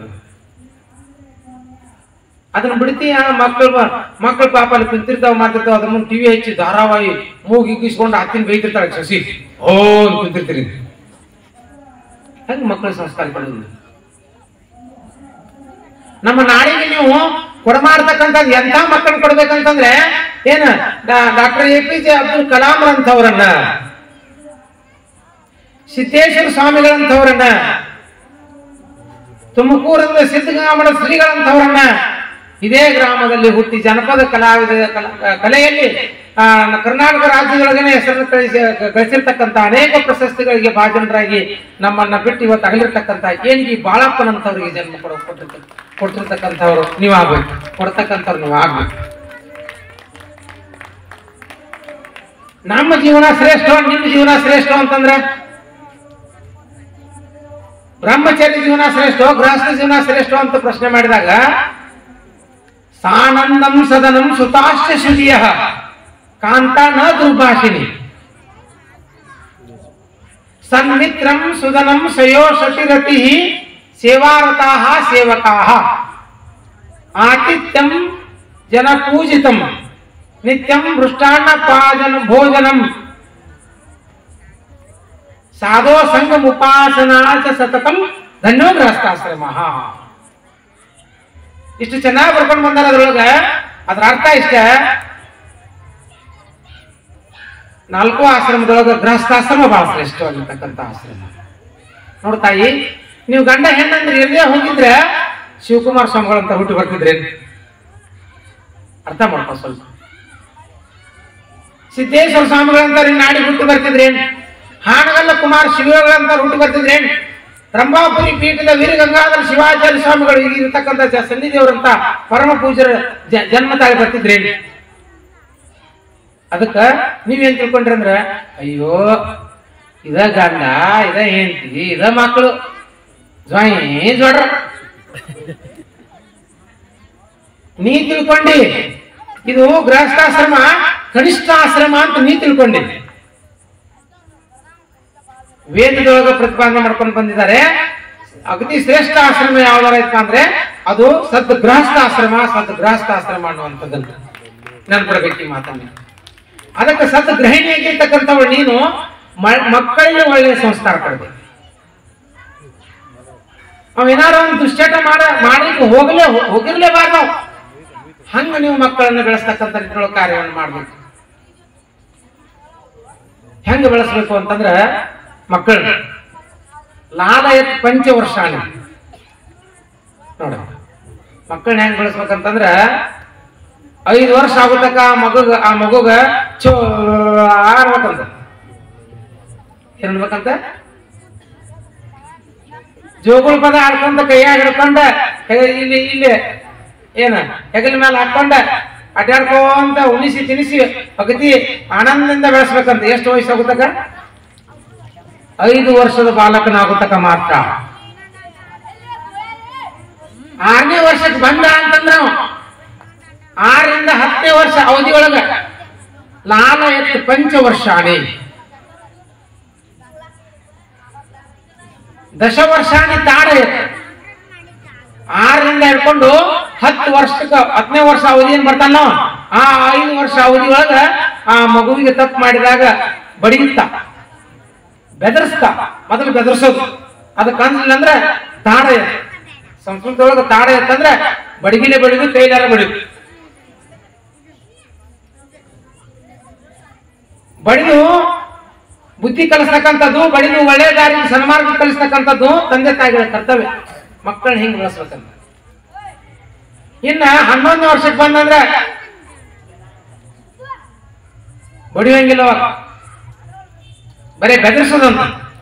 ಅದನ್ನ ಬಿಡ್ತಿ ಆ ಮಕ್ಕಳು ಮಕ್ಕಳು ಪಾಪ ಅಲ್ಲಿ ಕುಂತಿರ್ತಾವ ಮಾಡ್ತಿರ್ತಾವ ಅದ್ರ ಮುಂದೆ ಟಿವಿ ಹಚ್ಚಿ ಧಾರಾವಾಹಿ ಮೂಗಿ ಇಕ್ಕಿಸ್ಕೊಂಡು ಹತ್ತಿನ ಬೈತಿರ್ತಾಳೆ ಶಶಿ ಓ ಅಂತ ಕುಂತಿರ್ತೀರಿ ಹೆಂಗ್ ಮಕ್ಕಳ ಸಂಸ್ಕಾರ ಕೊಡೋದು ನಮ್ಮ ನಾಡಿಗೆ ನೀವು ಕೊಡಮಾಡ್ತಕ್ಕಂಥದ್ದು ಎಂಥ ಮಕ್ಕಳು ಕೊಡ್ಬೇಕಂತಂದ್ರೆ ಏನ doctor A P J Abdul Kalam ಅಂತವ್ರನ್ನ ಸಿದ್ದೇಶ್ವರ ಸ್ವಾಮಿಗಳಂತವ್ರನ್ನ ತುಮಕೂರಿನ ಸಿದ್ಧಗಂಗಾಮಠ ಶ್ರೀಗಳಂತವರನ್ನ ಇದೇ ಗ್ರಾಮದಲ್ಲಿ ಹುಟ್ಟಿ ಜನಪದ ಕಲಾವಿದ ಕಲ- ಕಲೆಯಲ್ಲಿ ಆ, ನ- ಕರ್ನಾಟಕ ರಾಜ್ಯದೊಳಗನೆ ಹೆಸರನ್ನು ಕಳಿಸಿ ಗಳಿಸಿರ್ತಕ್ಕಂಥ ಅನೇಕ ಪ್ರಶಸ್ತಿಗಳಿಗೆ ಭಾಜನರಾಗಿ ನಮ್ಮನ್ನ ಬಿಟ್ಟು ಇವತ್ತು ಅಗಲಿರ್ತಕ್ಕಂಥ ಏನಿಗೆ ಬಾಳಪ್ಪನಂತವರಿಗೆ ಜನ್ಮ ಕೊಡ ಕೊಟ್ಟಿರ್ತ ಕೊಟ್ಟಿರ್ತಕ್ಕಂಥವ್ರು ನೀವು ಆಗ್ಬೇಕು ಕೊಡ್ತಕ್ಕಂಥವ್ರು ನೀವು ಆಗ್ಬೇಕು ನಮ್ಮ ಜೀವನ ಶ್ರೇಷ್ಠ ನಿಮ್ಮ ಜೀವನ ಶ್ರೇಷ್ಠ ಅಂತಂದ್ರೆ ಬ್ರಹ್ಮಚಾರಿ ಜೀವನ ಶ್ರೇಷ್ಠ ಗೃಹಸ್ಥ ಜೀವನ ಶ್ರೇಷ್ಠ ಅಂತ ಪ್ರಶ್ನೆ ಮಾಡಿದಾಗ ಸಾನಂದಂ ಸದನಂ ಸುತಾಶ್ಚ ಶುಚಿಯ ಕಾಂತ ನ ದುರ್ಭಾಷಿಣಿ ಸನ್ಮಿತ್ರಂ ಸುದನಂ ಸಯೋ ಶತಿರತಿ ಸೇವಾರತಾ ಸೇವಕಾ ಆತಿಥ್ಯಂ ಜನ ಪೂಜಿತಂ ನಿತ್ಯಂ ಮೃಷ್ಟಾನ್ನ ಪಾಜನ ಭೋಜನಂ ಸಾಧೋ ಸಂಗಮ ಉಪಾಸನಾ ಚ ಸತತಂ ಧನ್ಯೋ ಗೃಹಸ್ಥಾಶ್ರಮ ಇಷ್ಟು ಚೆನ್ನಾಗಿ ಬರ್ಕೊಂಡು ಬಂದಾರ ಅದ್ರೊಳಗ ಅದ್ರ ಅರ್ಥ ಇಷ್ಟ ನಾಲ್ಕು ಆಶ್ರಮದೊಳಗ ಗೃಹಸ್ಥಾಶ್ರಮ ಬಹಳ ಶ್ರೇಷ್ಠವಾಗಿರ್ತಕ್ಕಂಥ ಆಶ್ರಮ ನೋಡು ತಾಯಿ ನೀವು ಗಂಡ ಹೆಣ್ಣಂದ್ರೆ ಎಲ್ಲೇ ಹೋಗಿದ್ರೆ ಶಿವಕುಮಾರ ಸ್ವಾಮಿಗಳಂತ ಹುಟ್ಟಿ ಬರ್ತಿದ್ರೇನು ಅರ್ಥ ಮಾಡ್ಕೊ ಸ್ವಲ್ಪ ಸಿದ್ದೇಶ್ವರ ಸ್ವಾಮಿಗಳಂತ ನಾಡಿ ಹುಟ್ಟಿ ಬರ್ತಿದ್ರೇನು ಹಾನಗಲ್ಲ ಕುಮಾರ್ ಶಿವಗಳಂತ ಹುಟ್ಟಿ ಬರ್ತಿದ್ರೇನು ರಂಭಾಪುರಿ ಪೀಠದ ವೀರಗಂಗಾಧರ ಶಿವಾಚಾರ್ಯ ಸ್ವಾಮಿಗಳು ಈಗ ಇರತಕ್ಕಂಥ ಜ- ಸನ್ನಿಧಿಯವರಂತ ಪರಮ ಪೂಜರ ಜ- ಜನ್ಮ ತಾಳಿ ಬರ್ತಿದ್ರೇನು ಅದಕ್ಕ ನೀವೇನ್ ತಿಳ್ಕೊಂಡ್ರಿ ಅಂದ್ರ ಅಯ್ಯೋ ಇದ ಗಂಡ ಇದ ಹೆಂಡತಿ ಇದ ಮಕ್ಕಳು ಜ್ವಾಯಿ ಜೋಡ್ರ ನೀ ತಿಳ್ಕೊಂಡಿ ಇದು ಗೃಹಸ್ಥಾಶ್ರಮ ಕನಿಷ್ಠ ಆಶ್ರಮ ಅಂತ ನೀ ತಿಳ್ಕೊಂಡಿ ವೇದದೊಳಗೆ ಪ್ರತಿಪಾದನೆ ಮಾಡ್ಕೊಂಡು ಬಂದಿದ್ದಾರೆ ಅಗದಿ ಶ್ರೇಷ್ಠ ಆಶ್ರಮ ಯಾವ್ದಾರ ಇತ್ತು ಅಂದ್ರೆ ಅದು ಸದ್ ಗೃಹಸ್ಥ ಆಶ್ರಮ ಸದ್ ಗೃಹಸ್ಥ ಆಶ್ರಮ ಅನ್ನುವಂಥದ್ದನ್ನು ನೆನ್ಪಿಡ್ಬೇಕು ಈ ಮಾತನ್ನ ಅದಕ್ಕೆ ಸದ್ ಗೃಹಿಣಿಯಾಗಿರ್ತಕ್ಕಂಥವಳು ನೀನು ಮ- ಮಕ್ಕಳಿಗೆ ಒಳ್ಳೆಯ ಸಂಸ್ಕಾರ ಕೊಡಬೇಕು ಅವೇನಾರ ಒಂದು ದುಶ್ಚಟ ಮಾಡ ಮಾಡ್ಲಿಕ್ಕೆ ಹೋಗಲೇ ಹೋಗಿರ್ಲೇಬಾರ್ದು ನಾವು ಹಂಗ ನೀವು ಮಕ್ಕಳನ್ನ ಬೆಳೆಸ್ತಕ್ಕಂಥ ನಿಟ್ಟಿನೊಳಗೆ ಕಾರ್ಯವನ್ನು ಮಾಡ್ಬೇಕು ಹೆಂಗ ಬೆಳೆಸ್ಬೇಕು ಅಂತಂದ್ರ ಮಕ್ಕಳ ಲಾಲಯತ್ ಪಂಚವರ್ಷಾಣಿ ನೋಡ ಮಕ್ಕಳನ್ನ ಹೆಂಗ್ ಬೆಳೆಸ್ಬೇಕಂತಂದ್ರ ಐದು ವರ್ಷ ಆಗುತ್ತಕ ಆ ಮಗುಗ ಆ ಮಗುಗ ಚೋ ಆಡ್ಬೇಕಂತ ಏನ್ ಮಾಡ್ಬೇಕಂತ ಜೋಗುಳ ಪದ ಆಡ್ಕೊಂಡ ಕೈಯಾಗ ಹಿಡ್ಕೊಂಡ ಹೆ- ಇಲ್ಲಿ ಇಲ್ಲಿ ಏನ ಹೆಗಲ ಮೇಲೆ ಹಾಕೊಂಡ ಅಡ್ಡಾಡ್ಕೊಂತ ಉಣಿಸಿ ತಿನಿಸಿ ಅಗತಿ ಆನಂದದಿಂದ ಬೆಳೆಸ್ಬೇಕಂತ ಎಷ್ಟು ವಯಸ್ಸು ಆಗುತ್ತಕ ಐದು ವರ್ಷದ ಬಾಲಕನಾಗುತ್ತಕ ಮಾತ್ರ ಆರನೇ ವರ್ಷಕ್ಕೆ ಬಂದ ಅಂತಂದ್ರ ಅವ ಆರರಿಂದ ಹತ್ತನೇ ವರ್ಷ ಅವಧಿ ಒಳಗ ಲಾಲ ಎತ್ತು ಪಂಚ ವರ್ಷಾಣಿ ದಶ ವರ್ಷಾಣಿ ತಾಡ ಎತ್ತು ಆರರಿಂದ ಹಿಡ್ಕೊಂಡು ಹತ್ತು ವರ್ಷಕ್ಕ ಹತ್ತನೇ ವರ್ಷ ಅವಧಿ ಏನ್ ಬರ್ತಾನ ಆ ಐದು ವರ್ಷ ಅವಧಿ ಒಳಗ ಆ ಮಗುವಿಗೆ ತಪ್ಪು ಮಾಡಿದಾಗ ಬಡಿಯುತ್ತ ಬೆದರಿಸ್ತ ಮೊದಲು ಬೆದರ್ಸೋದು ಅದಕ್ಕೆ ಅಂದಿಲ್ಲ ಅಂದ್ರೆ ತಾಡ ಎತ್ತು ಸಂಸ್ಕೃತದೊಳಗ ತಾಡ ಎತ್ತಂದ್ರೆ ಬಡಗಿಲೆ ಬಡಿದು ಕೈಲಾರ ಬಡಿದು ಬಡಿದು ಬುದ್ಧಿ ಕಲಿಸ್ತಕ್ಕಂಥದ್ದು ಬಡಿದು ಒಳ್ಳೆ ದಾರಿ ಸನ್ಮಾರ್ಗ ಕಲಿಸ್ತಕ್ಕಂಥದ್ದು ತಂದೆ ತಾಯಿಗಳ ಕರ್ತವ್ಯ ಮಕ್ಕಳನ್ನ ಹಿಂಗ್ ಬೆಳೆಸ್ಬೇಕಂತ ಇನ್ನ ಹನ್ನೊಂದನೇ ವರ್ಷಕ್ಕೆ ಬಂದಂದ್ರೆ ಬಡಿಯಂಗಿಲ್ಲ ಅವಾಗ ಬರೀ ಬೆದರಿಸೋದಂತ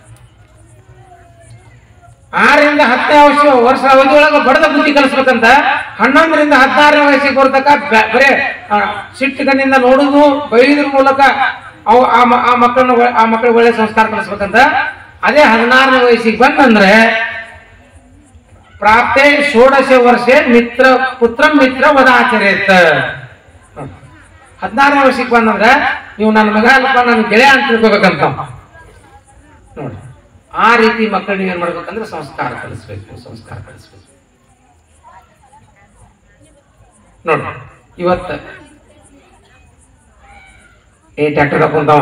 ಆರರಿಂದ ಹತ್ತನೇ ವರ್ಷ ವರ್ಷ ಅವಧಿ ಒಳಗೆ ಬಡದ ಬುದ್ಧಿ ಕಲಿಸ್ಬೇಕಂತ ಹನ್ನೊಂದರಿಂದ ಹದಿನಾರನೇ ವಯಸ್ಸಿಗೆ ಬರ್ತಕ್ಕ ಬ- ಬರೇ ಆ, ಸಿಟ್ಟು ಕಣ್ಣಿಂದ ನೋಡುದು ಬೈದ್ರ ಮೂಲಕ ಅವು ಆ ಮ- ಆ ಮಕ್ಕಳನ್ನ ಒ- ಆ ಮಕ್ಕಳಿಗೆ ಒಳ್ಳೆ ಸಂಸ್ಕಾರ ಕಲಿಸ್ಬೇಕಂತ ಅದೇ ಹದಿನಾರನೇ ವಯಸ್ಸಿಗೆ ಬಂದಂದ್ರೆ ಪ್ರಾಪ್ತೆ ಷೋಡಶ ವರ್ಷ ಮಿತ್ರ ಪುತ್ರ ಮಿತ್ರ ವದಾಚರೇತ ಹದಿನಾರನೇ ವರ್ಷಕ್ಕೆ ಬಂದಂದ್ರೆ ನೀವು ನನ್ನ ಮಗ ಅಲ್ಲಪ್ಪ ನನ್ನ ಗೆಳೆಯ ಅಂತ ತಿಳ್ಕೊಬೇಕಂತ ನೋಡಿ ಆ ರೀತಿ ಮಕ್ಕಳಿಗೆ ಏನ್ ಮಾಡ್ಬೇಕಂದ್ರೆ ಸಂಸ್ಕಾರ ಕಲಿಸ್ಬೇಕು ಸಂಸ್ಕಾರ ಕಲಿಸ್ಬೇಕು ನೋಡಿ ಇವತ್ತ ಏ ಟ್ರ್ಯಾಕ್ಟರ್ ಕುಂತಾವ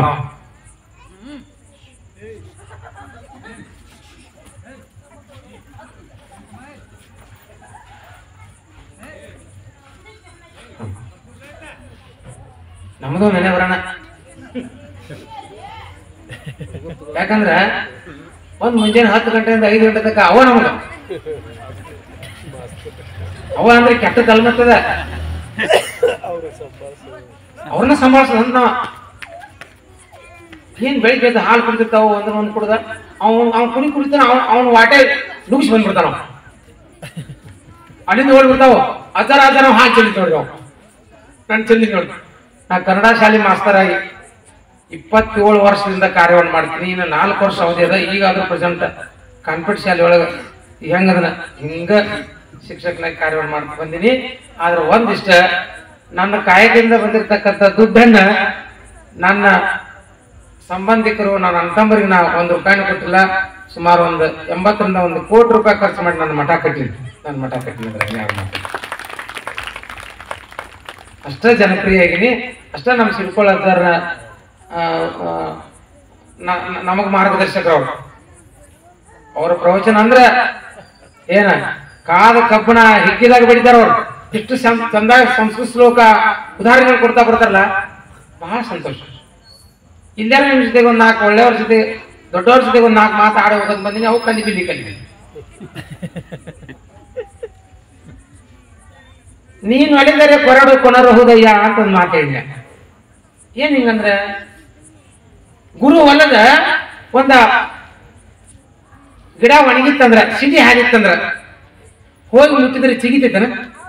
ನಮ್ದು ಮನೆ ಬರೋಣ ಯಾಕಂದ್ರ ಒಂದ್ ಮುಂಜಾನೆ ಹತ್ತು ಗಂಟೆಯಿಂದ ಐದು ಗಂಟೆ ತನಕ ಅವ ನಮಗ ಅವ ಅಂದ್ರೆ ಕೆಟ್ಟ ತಲೆಮತ್ತದ ಅವ್ರನ್ನ ಸಂಭಾಳಿಸೋದ್ ನಾವ ಏನ್ ಬೆಳಿಗ್ಗೆ ಎದ್ದು ಹಾಲು ಕುಡಿತಿರ್ತಾವ ಒಂದ್ರ ಒಂದ್ ಕುಡ್ದ ಅವ್ನು ಅವ್ನ್ ಕುಡಿ ಕುಡಿತಾನ ಅವ್ನ ಅವ್ನ ವಾಟೆ ನುಗ್ಸ್ ಬಂದ್ಬಿಡ್ತಾನ ಅವ. ಅಲ್ಲಿಂದ ಓಡ್ಬಿಡ್ತಾವ ಅಜರ ಅಜರ ಹಾಲು ಚೆಲ್ಲಿ ನೋಡಿ ಅವ ನನ್ ಚೆಲ್ಲಿ ನೋಡಿ ನಾ ಕನ್ನಡ ಶಾಲೆ ಮಾಸ್ತರ್ ಆಗಿ ಇಪ್ಪತ್ತೇಳು ವರ್ಷದಿಂದ ಕಾರ್ಯವನ್ನು ಮಾಡ್ತೀನಿ ಇನ್ನು ನಾಲ್ಕು ವರ್ಷ ಅವಧಿ ಅದ ಈಗಾದ್ರೂ ಪ್ರೆಸೆಂಟ್ ಕಾನ್ಫಿಟ್ ಶಾಲೆ ಒಳಗೆ ಹೆಂಗದನ ಹಿಂಗ ಶಿಕ್ಷಕನಾಗಿ ಕಾರ್ಯವನ್ನು ಮಾಡ್ತಾ ಬಂದೀನಿ ಆದ್ರೆ ಒಂದಿಷ್ಟ ನನ್ನ ಕಾಯಕದಿಂದ ಬಂದಿರತಕ್ಕಂಥ ದುಡ್ಡನ್ನ ನನ್ನ ಸಂಬಂಧಿಕರು ನನ್ನ ಅಣ್ಣತಮ್ಮರಿಗೆ ನಾ ಒಂದು ರೂಪಾಯಿನೂ ಕೊಟ್ಟಿಲ್ಲ ಸುಮಾರು ಒಂದು ಎಂಬತ್ತರಿಂದ ಒಂದು ಕೋಟಿ ರೂಪಾಯಿ ಖರ್ಚು ಮಾಡಿ ನನ್ನ ಮಠ ಕಟ್ಟಿನಿ ನನ್ನ ಮಠ ಕಟ್ಟಿನಿ ಅಂದ್ರೆ ಯಾವ ಮಾತು? ಅಷ್ಟೇ ಜನಪ್ರಿಯ ಆಗಿನಿ ಅಷ್ಟೇ ನಮ್ಮ ಸಿರ್ಕೋಳ ಅಜ್ಜಾರ ನಮಗ್ ಮಾರ್ಗದರ್ಶಕರು ಅವ್ರು ಅವ್ರ ಪ್ರವಚನ ಅಂದ್ರ ಏನ ಕಾದ ಕಬ್ಬಣ ಹಿಕ್ಕಿದಾಗ ಬಡಿತಾರ ಅವ್ರು ಇಷ್ಟು ಸಂ- ಚಂದಾಗಿ ಸಂಸ್ಕೃತ ಶ್ಲೋಕ ಉದಾಹರಣೆಗಳು ಕೊಡ್ತಾ ಬರ್ತಾರಲ್ಲ ಬಹಳ ಸಂತೋಷ ಇಲ್ಲಾರ ನಿಮ್ ಜೊತೆಗೆ ಒಂದ್ ನಾಲ್ಕು ಒಳ್ಳೆಯವ್ರ ಜೊತೆ ದೊಡ್ಡವ್ರ ಜೊತೆಗೆ ಒಂದ್ ನಾಲ್ಕು ಮಾತು ಆಡ ಹೋಗೋದ್ ಬಂದಿನಿ ಅವು ಕಲಿ ಬಿಲ್ಲಿ ಕಲಿ ನೀನು ಅಳಿದರೆ ಕೊರಡು ಕೊನರಹುದಯ್ಯ ಅಂತ ಒಂದು ಮಾತು ಹೇಳಿದೆ ಏನ್ ಹಿಂಗಂದ್ರೆ ಗುರು ಹೊಲದ ಒಂದ ಗಿಡ ಒಣಗಿತ್ತಂದ್ರ ಸಿಡಿ ಹಾರಿತ್ತಂದ್ರ ಹೋಗಿ ಮುಟ್ಟಿದ್ರೆ ಚಿಗಿತೈತನ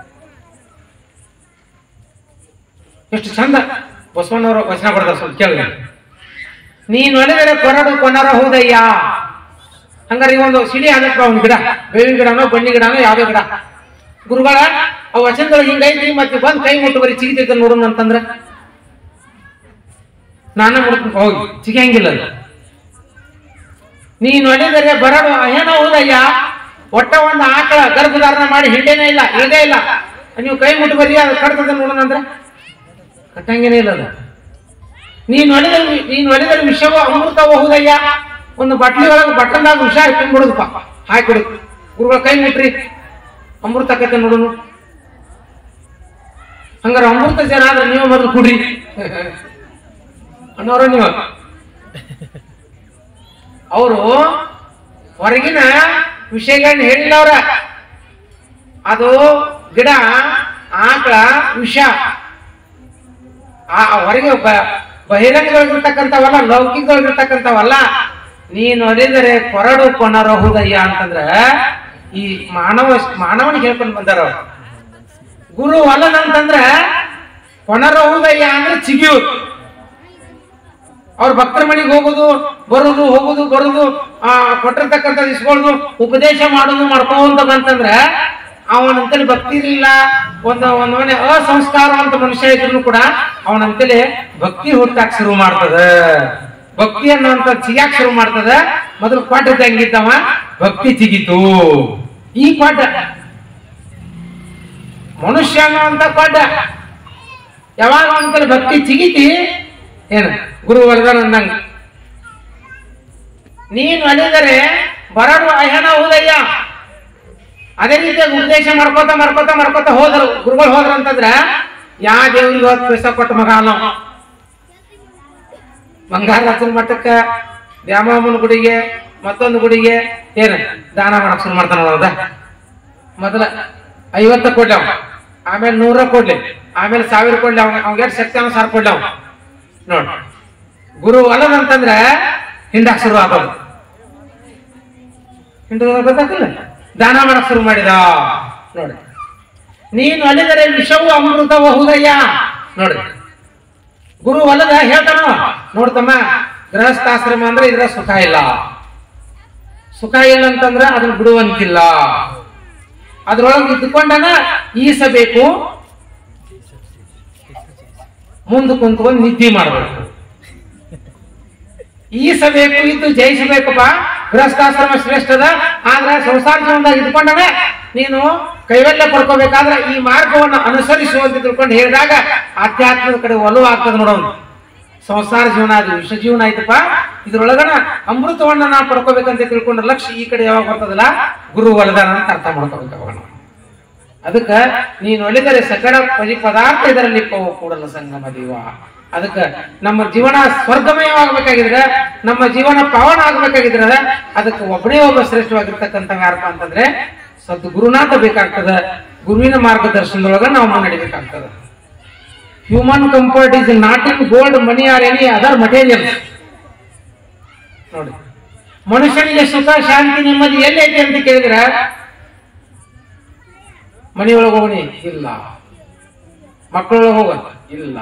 ಎಷ್ಟು ಚಂದ ಬಸವಣ್ಣವರು ವಚನ ಬರ್ದಾರ ಸ್ವಲ್ಪ ಕೇಳಿದೆ ನೀನು ಒಳಗಡೆ ಕೊರಡು ಕೊನರ ಹೋದಯ್ಯ ಹಂಗಾರೆ ಈ ಒಂದು ಸಿಡಿ ಆಗತ್ತ ಒಂದು ಗಿಡ ಬೇವಿನ ಗಿಡನೋ ಬನ್ನಿ ಗಿಡನೋ ಯಾವ್ದೋ ಗಿಡ ಗುರುಗಳ ಆ ವಚನಗಳು ಹಿಂಗೈತಿ ಮತ್ತೆ ಬಂದ್ ಕೈ ಮುಟ್ಟು ಬರೀ ಚಿಗಿತೈತೆ ನೋಡೋಣ ಅಂತಂದ್ರ ನಾನ ಮುಡ್ಕೊಂಡು ಹೋಗಿ ಚಿಗಿಯಂಗಿಲ್ಲ ಅದು ನೀ ನೋಡಿದರೆ ಬರಡು ಅಹೇನ ಹೌದಯ್ಯ ಒಟ್ಟ ಒಂದು ಆಕಳ ಗರ್ಭಧಾರಣ ಮಾಡಿ ಹಿಂಡೇನೇ ಇಲ್ಲ ಇಳದೇ ಇಲ್ಲ ನೀವು ಕೈ ಮುಟ್ಟು ಬರೀ ಅದು ಕಟ್ತದ ನೋಡೋಣ ಅಂದ್ರೆ ಕಟ್ಟಂಗೇನೇ ಇಲ್ಲ ಅದು ನೀ ನೋಡಿದ ನೀ ನೋಡಿದರೆ ವಿಷವು ಅಮೃತ ಹೌದಯ್ಯ ಒಂದು ಬಟ್ಲಿ ಒಳಗೆ ಬಟ್ಟಲ್ದಾಗ ವಿಷ ತುಂಬಿಡುದಪ್ಪ ಹಾಕಿ ಬಿಡು ಗುರುಗಳ ಕೈ ಮುಟ್ರಿ ಅಮೃತ ಕತೆ ನೋಡೋಣ ಹಂಗಾರೆ ಅಮೃತ ಜನ ಆದ್ರೆ ನೀವು ಮೊದಲು ಕುಡ್ರಿ ಅನ್ನೋರ ನೀವು ಅವರು ಹೊರಗಿನ ವಿಷಯಗಳನ್ನ ಹೇಳಿಲ್ಲ ಅವ್ರ ಅದು ಗಿಡ ಆಕಳ ವಿಷ ಆ ಹೊರಗೆ ಬ- ಬಹಿರಂಗವಾಗಿರ್ತಕ್ಕಂಥವಲ್ಲ ಲೌಕಿಕವಾಗಿರ್ತಕ್ಕಂಥವಲ್ಲ ನೀನು ಅರಿದರೆ ಕೊರಡು ಕೊನರಹುದಯ್ಯ ಅಂತಂದ್ರ ಈ ಮಾನವ ಮಾನವನಿಗೆ ಹೇಳ್ಕೊಂಡು ಬಂದಾರ ಅವ್ರು ಗುರು ಅಲ್ಲದಂತಂದ್ರ ಕೊನರಹುದಯ್ಯ ಅಂದ್ರೆ ಚಿಗಿಯೋದು ಅವ್ರ ಭಕ್ತರ ಮನೆಗೆ ಹೋಗೋದು ಬರೋದು ಹೋಗೋದು ಬರೋದು ಆ ಕೊಟ್ಟಿರ್ತಕ್ಕಂಥ ಇಸ್ಕೊಳ್ಳೋದು ಉಪದೇಶ ಮಾಡೋದು ಮಾಡ್ಕೊಂತ ಬಂತಂದ್ರ ಅವನಂತಲ್ಲಿ ಭಕ್ತಿ ಇರಲಿಲ್ಲ ಒಂದು ಒಂದು ಮನೆ ಅಸಂಸ್ಕಾರವಂತ ಮನುಷ್ಯ ಇದ್ರು ಕೂಡ ಅವನಂತಲ್ಲಿ ಭಕ್ತಿ ಹುಟ್ಟಾಕ್ ಶುರು ಮಾಡ್ತದ ಭಕ್ತಿ ಅನ್ನುವಂತ ಚಿಗಾಕ್ ಶುರು ಮಾಡ್ತದ ಮೊದಲು ಕೊಟ್ಟ ತಂಗಿದ್ದವ ಭಕ್ತಿ ಚಿಗಿತು ಈ ಕೊಡ್ಡ ಮನುಷ್ಯ ಅನ್ನುವಂತ ಕೊಡ್ಡ ಯಾವಾಗ ಅವನ ಭಕ್ತಿ ಚಿಗಿತಿ ಏನು ಗುರು ವರದಾನ ಅಂದಂಗ ನೀನು ಅಲ್ಲಿದರೆ ಬರಡು ಅಹನ ಹೌದಯ್ಯ ಅದೇ ರೀತಿಯಾಗಿ ಉಪದೇಶ ಮಾಡ್ಕೋತ ಮಾಡ್ಕೋತ ಮಾಡ್ಕೋತ ಹೋದ್ರು ಗುರುಗಳು ಹೋದ್ರ ಅಂತಂದ್ರ ಯಾ ದೇವ್ರಿಗೆ ಹೊತ್ತು ಪೈಸಾ ಕೊಟ್ಟ ಮಗ ಅನ್ನೋ ಬಂಗಾರ ಹಚ್ಚನ ಮಠಕ್ಕ ದ್ಯಾಮಮ್ಮನ ಗುಡಿಗೆ ಮತ್ತೊಂದು ಗುಡಿಗೆ ಏನು ದಾನ ಮಾಡಕ್ ಶುರು ಮಾಡ್ತಾನ ನೋಡ ಮೊದಲ ಐವತ್ತ ಕೊಡ್ಲಿ ಅವ ಆಮೇಲೆ ನೂರ ಕೊಡ್ಲಿ ಆಮೇಲೆ ಸಾವಿರ ಕೊಡ್ಲಿ ಅವ ಅವ್ಗೆ ಎಷ್ಟು ಶಕ್ತಿ ಅವ ಸಾವಿರ ಕೊಡ್ಲಿ ಅವ ನೋಡ್ ಗುರು ಅಲ್ಲದಂತಂದ್ರ ಹಿಂಡಾಕ್ ಶುರು ಆಗೋದು ಹಿಂಡು ಗೊತ್ತಾಗ್ತಿಲ್ಲ ದಾನ ಮಾಡಕ್ ಶುರು ಮಾಡಿದ ನೋಡಿ ನೀನು ಅಲ್ಲಿದರೆ ವಿಷವು ಅಮೃತ ಬಹುದಯ್ಯ ನೋಡಿ ಗುರು ಅಲ್ಲದ ಹೇಳ್ತಾನ ನೋಡ್ತಮ್ಮ ಗೃಹಸ್ಥಾಶ್ರಮ ಅಂದ್ರೆ ಇದ್ರ ಸುಖ ಇಲ್ಲ ಸುಖ ಇಲ್ಲ ಅಂತಂದ್ರ ಅದನ್ನ ಬಿಡುವಂತಿಲ್ಲ ಅದ್ರೊಳಗೆ ಇದ್ದುಕೊಂಡನ ಈಸಬೇಕು ಮುಂದೆ ಕುಂತ್ಕೊಂಡು ನಿದ್ದೆ ಮಾಡಬೇಕು ಈಸಬೇಕು ಇದ್ದು ಜಯಿಸಬೇಕಪ್ಪ ಗೃಹಸ್ಥಾಶ್ರಮ ಶ್ರೇಷ್ಠದ ಆದ್ರೆ ಸಂಸಾರ ಜೀವನದಾಗ ಇದ್ಕೊಂಡನ ನೀನು ಕೈವಲ್ಯ ಪಡ್ಕೋಬೇಕಾದ್ರೆ ಈ ಮಾರ್ಗವನ್ನು ಅನುಸರಿಸುವಂತ ತಿಳ್ಕೊಂಡು ಹೇಳಿದಾಗ ಆಧ್ಯಾತ್ಮದ ಕಡೆ ಒಲವು ಆಗ್ತದೆ ನೋಡೋನು ಸಂಸಾರ ಜೀವನ ಅದು ವಿಷ ಜೀವನ ಆಯ್ತಪ್ಪ ಇದ್ರೊಳಗನ ಅಮೃತವನ್ನ ನಾವು ಪಡ್ಕೋಬೇಕಂತ ತಿಳ್ಕೊಂಡ್ರೆ ಲಕ್ಷ್ಯ ಈ ಕಡೆ ಯಾವಾಗ ಬರ್ತದಲ್ಲ ಗುರು ವರದಾನ ಅಂತ ಅರ್ಥ ಮಾಡ್ಕೋಬೇಕು ಅವಾಗ ನಾವು ಅದಕ್ಕ ನೀನು ಒಲಿದರೆ ಸಕಲ ಪರಿ ಪದಾರ್ಥ ಇದರಲ್ಲಿ ಪವು ಕೂಡಲ ಸಂಗಮ ದೇವ ಅದಕ್ಕ ನಮ್ಮ ಜೀವನ ಸ್ವರ್ಗಮಯವಾಗಬೇಕಾಗಿದ್ರೆ ನಮ್ಮ ಜೀವನ ಪಾವನ ಆಗ್ಬೇಕಾಗಿದ್ರೆ ಅದಕ್ಕೆ ಒಬ್ಬನೇ ಒಬ್ಬ ಶ್ರೇಷ್ಠವಾಗಿರ್ತಕ್ಕಂಥ ಯಾರಪ್ಪ ಅಂತಂದ್ರೆ ಸದ್ ಗುರುನಾಥ ಬೇಕಾಗ್ತದ ಗುರುವಿನ ಮಾರ್ಗದರ್ಶನದೊಳಗ ನಾವು ಮುನ್ನಡಿಬೇಕಾಗ್ತದ human comfort is not in gold money or any other material ನೋಡಿ ಮನುಷ್ಯನಿಗೆ ಸುಖ ಶಾಂತಿ ನೆಮ್ಮದಿ ಎಲ್ಲಿ ಐತಿ ಅಂತ ಕೇಳಿದ್ರೆ ಮನೆಯೊಳಗೆ ಹೋಗಣಿ ಇಲ್ಲ ಮಕ್ಕಳೊಳಗೆ ಹೋಗ ಇಲ್ಲ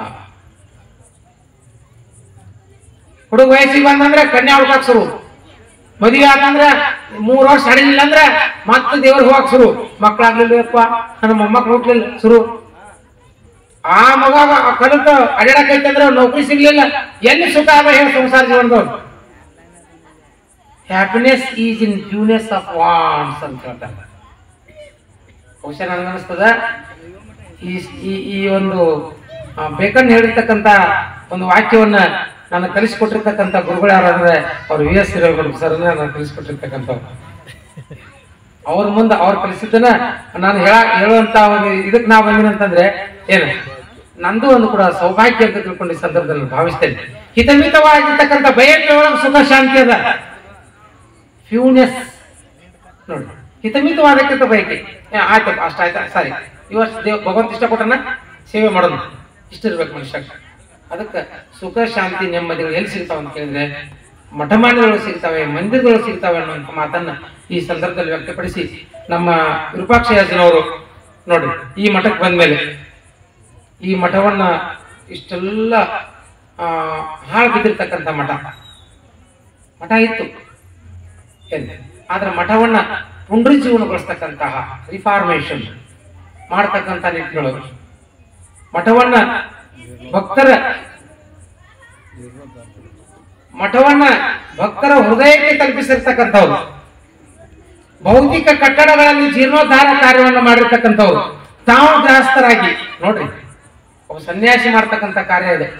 ಹುಡುಗ ವಯಸ್ಸಿಗೆ ಬಂದಂದ್ರೆ ಕನ್ಯಾ ಹುಡ್ಕಾಕ್ ಶುರು ಮದುವೆ ಆತಂದ್ರೆ ಮೂರ್ ವರ್ಷ ಹಡಿಲಿಲ್ಲ ಅಂದ್ರೆ ಮತ್ತೆ ದೇವ್ರಿಗೆ ಹೋಗಕ್ ಶುರು ಮಕ್ಕಳಾಗ್ಲಿಲ್ಲಪ್ಪ ನನ್ನ ಮೊಮ್ಮಕ್ಳು ಹುಟ್ಲಿಲ್ಲ ಶುರು ಆ ಮಗ ಕಲಿತು ಅಡ್ಯಾಡಕೈತಂದ್ರೆ ನೌಕರಿ ಸಿಗ್ಲಿಲ್ಲ ಎಲ್ಲಿ ಸುಖ ಅದ ಹೇಳಿ ಸಂಸಾರ ಜೀವನದವ್ರು happiness is in fewness of wants ಅಂತ ಹೇಳ್ತಾರೆ ಬಹುಶಃ ನನಗನ್ನಿಸ್ತದ ಈ ಈ ಈ ಒಂದು ಆ, ಬೇಕನ್ ಹೇಳಿರ್ತಕ್ಕಂಥ ಒಂದು ವಾಕ್ಯವನ್ನ ನಾನು ಕಲಿಸಿಕೊಟ್ಟಿರ್ತಕ್ಕಂಥ ಗುರುಗಳು ಯಾರಂದ್ರೆ ಅವ್ರು ವಿ ಎಸ್ ಹಿರೇಗೌಡ ಸರ್ನ ನಾನು ಕಲಿಸಿಕೊಟ್ಟಿರ್ತಕ್ಕಂಥವ್ರು ಅವ್ರ ಮುಂದೆ ಅವ್ರು ಕಲಿಸಿದ್ದನ್ನ ನಾನು ಹೇಳ ಹೇಳುವಂತ ಒಂದು ಇದಕ್ಕೆ ನಾ ಬಂದಿನಂತಂದ್ರೆ ಏನು ನಂದು ಒಂದು ಕೂಡ ಸೌಭಾಗ್ಯ ಅಂತ ತಿಳ್ಕೊಂಡು ಈ ಸಂದರ್ಭದಲ್ಲಿ ನಾನು ಭಾವಿಸ್ತೇನೆ ಹಿತಮಿತವಾಗಿರ್ತಕ್ಕಂಥ ಬಯಕೆ ಒಳಗೆ ಸುಖ ಶಾಂತಿ ಅದ ಫ್ಯೂನೆಸ್ ನೋಡಿ ಹಿತಮಿತವಾದಕ್ಕಿಂತ ಬಯಕೆ ಏ, ಆಯ್ತಪ್ಪ ಅಷ್ಟ ಆಯ್ತಾ ಸರಿ ಇವತ್ತು ದೇವ್ ಭಗವಂತ ಇಷ್ಟ ಕೊಟ್ಟನ ಸೇವೆ ಮಾಡೋದು ಇಷ್ಟ ಇರ್ಬೇಕು ಮನುಷ್ಯ ಅದಕ್ಕೆ ಸುಖ ಶಾಂತಿ ನೆಮ್ಮದಿಗಳು ಎಲ್ಲಿ ಸಿಗ್ತಾವ ಅಂತ ಕೇಳಿದ್ರೆ ಮಠಮಾನ್ಯಗಳು ಸಿಗ್ತವೆ ಮಂದಿರಗಳು ಸಿಗ್ತವೆ ಅನ್ನುವಂಥ ಮಾತನ್ನ ಈ ಸಂದರ್ಭದಲ್ಲಿ ವ್ಯಕ್ತಪಡಿಸಿ ನಮ್ಮ ವಿರೂಪಾಕ್ಷಯಾಜನವರು ನೋಡಿ ಈ ಮಠಕ್ಕೆ ಬಂದ್ಮೇಲೆ ಈ ಮಠವನ್ನ ಇಷ್ಟೆಲ್ಲ ಆ, ಹಾಳು ಬಿದ್ದಿರ್ತಕ್ಕಂಥ ಮಠ ಮಠ ಇತ್ತು ಏನು ಆದ್ರೆ ಮಠವನ್ನ ಪುನರುಜ್ಜೀವನಗೊಳಿಸ್ತಕ್ಕಂತಹ ರಿಫಾರ್ಮೇಶನ್ ಮಾಡ್ತಕ್ಕಂಥ ನಿಟ್ಟಿನೊಳಗೆ ಮಠವನ್ನ ಭಕ್ತರ ಮಠವನ್ನ ಭಕ್ತರ ಹೃದಯಕ್ಕೆ ತಲುಪಿಸಿರ್ತಕ್ಕಂಥವ್ರು ಭೌತಿಕ ಕಟ್ಟಡಗಳಲ್ಲಿ ಜೀರ್ಣೋದ್ಧಾರ ಕಾರ್ಯವನ್ನು ಮಾಡಿರ್ತಕ್ಕಂಥವ್ರು ತಾವು ಗೃಹಸ್ಥರಾಗಿ ನೋಡ್ರಿ ಒಬ್ಬ ಸನ್ಯಾಸಿ ಮಾಡ್ತಕ್ಕಂಥ ಕಾರ್ಯ ಇದೆ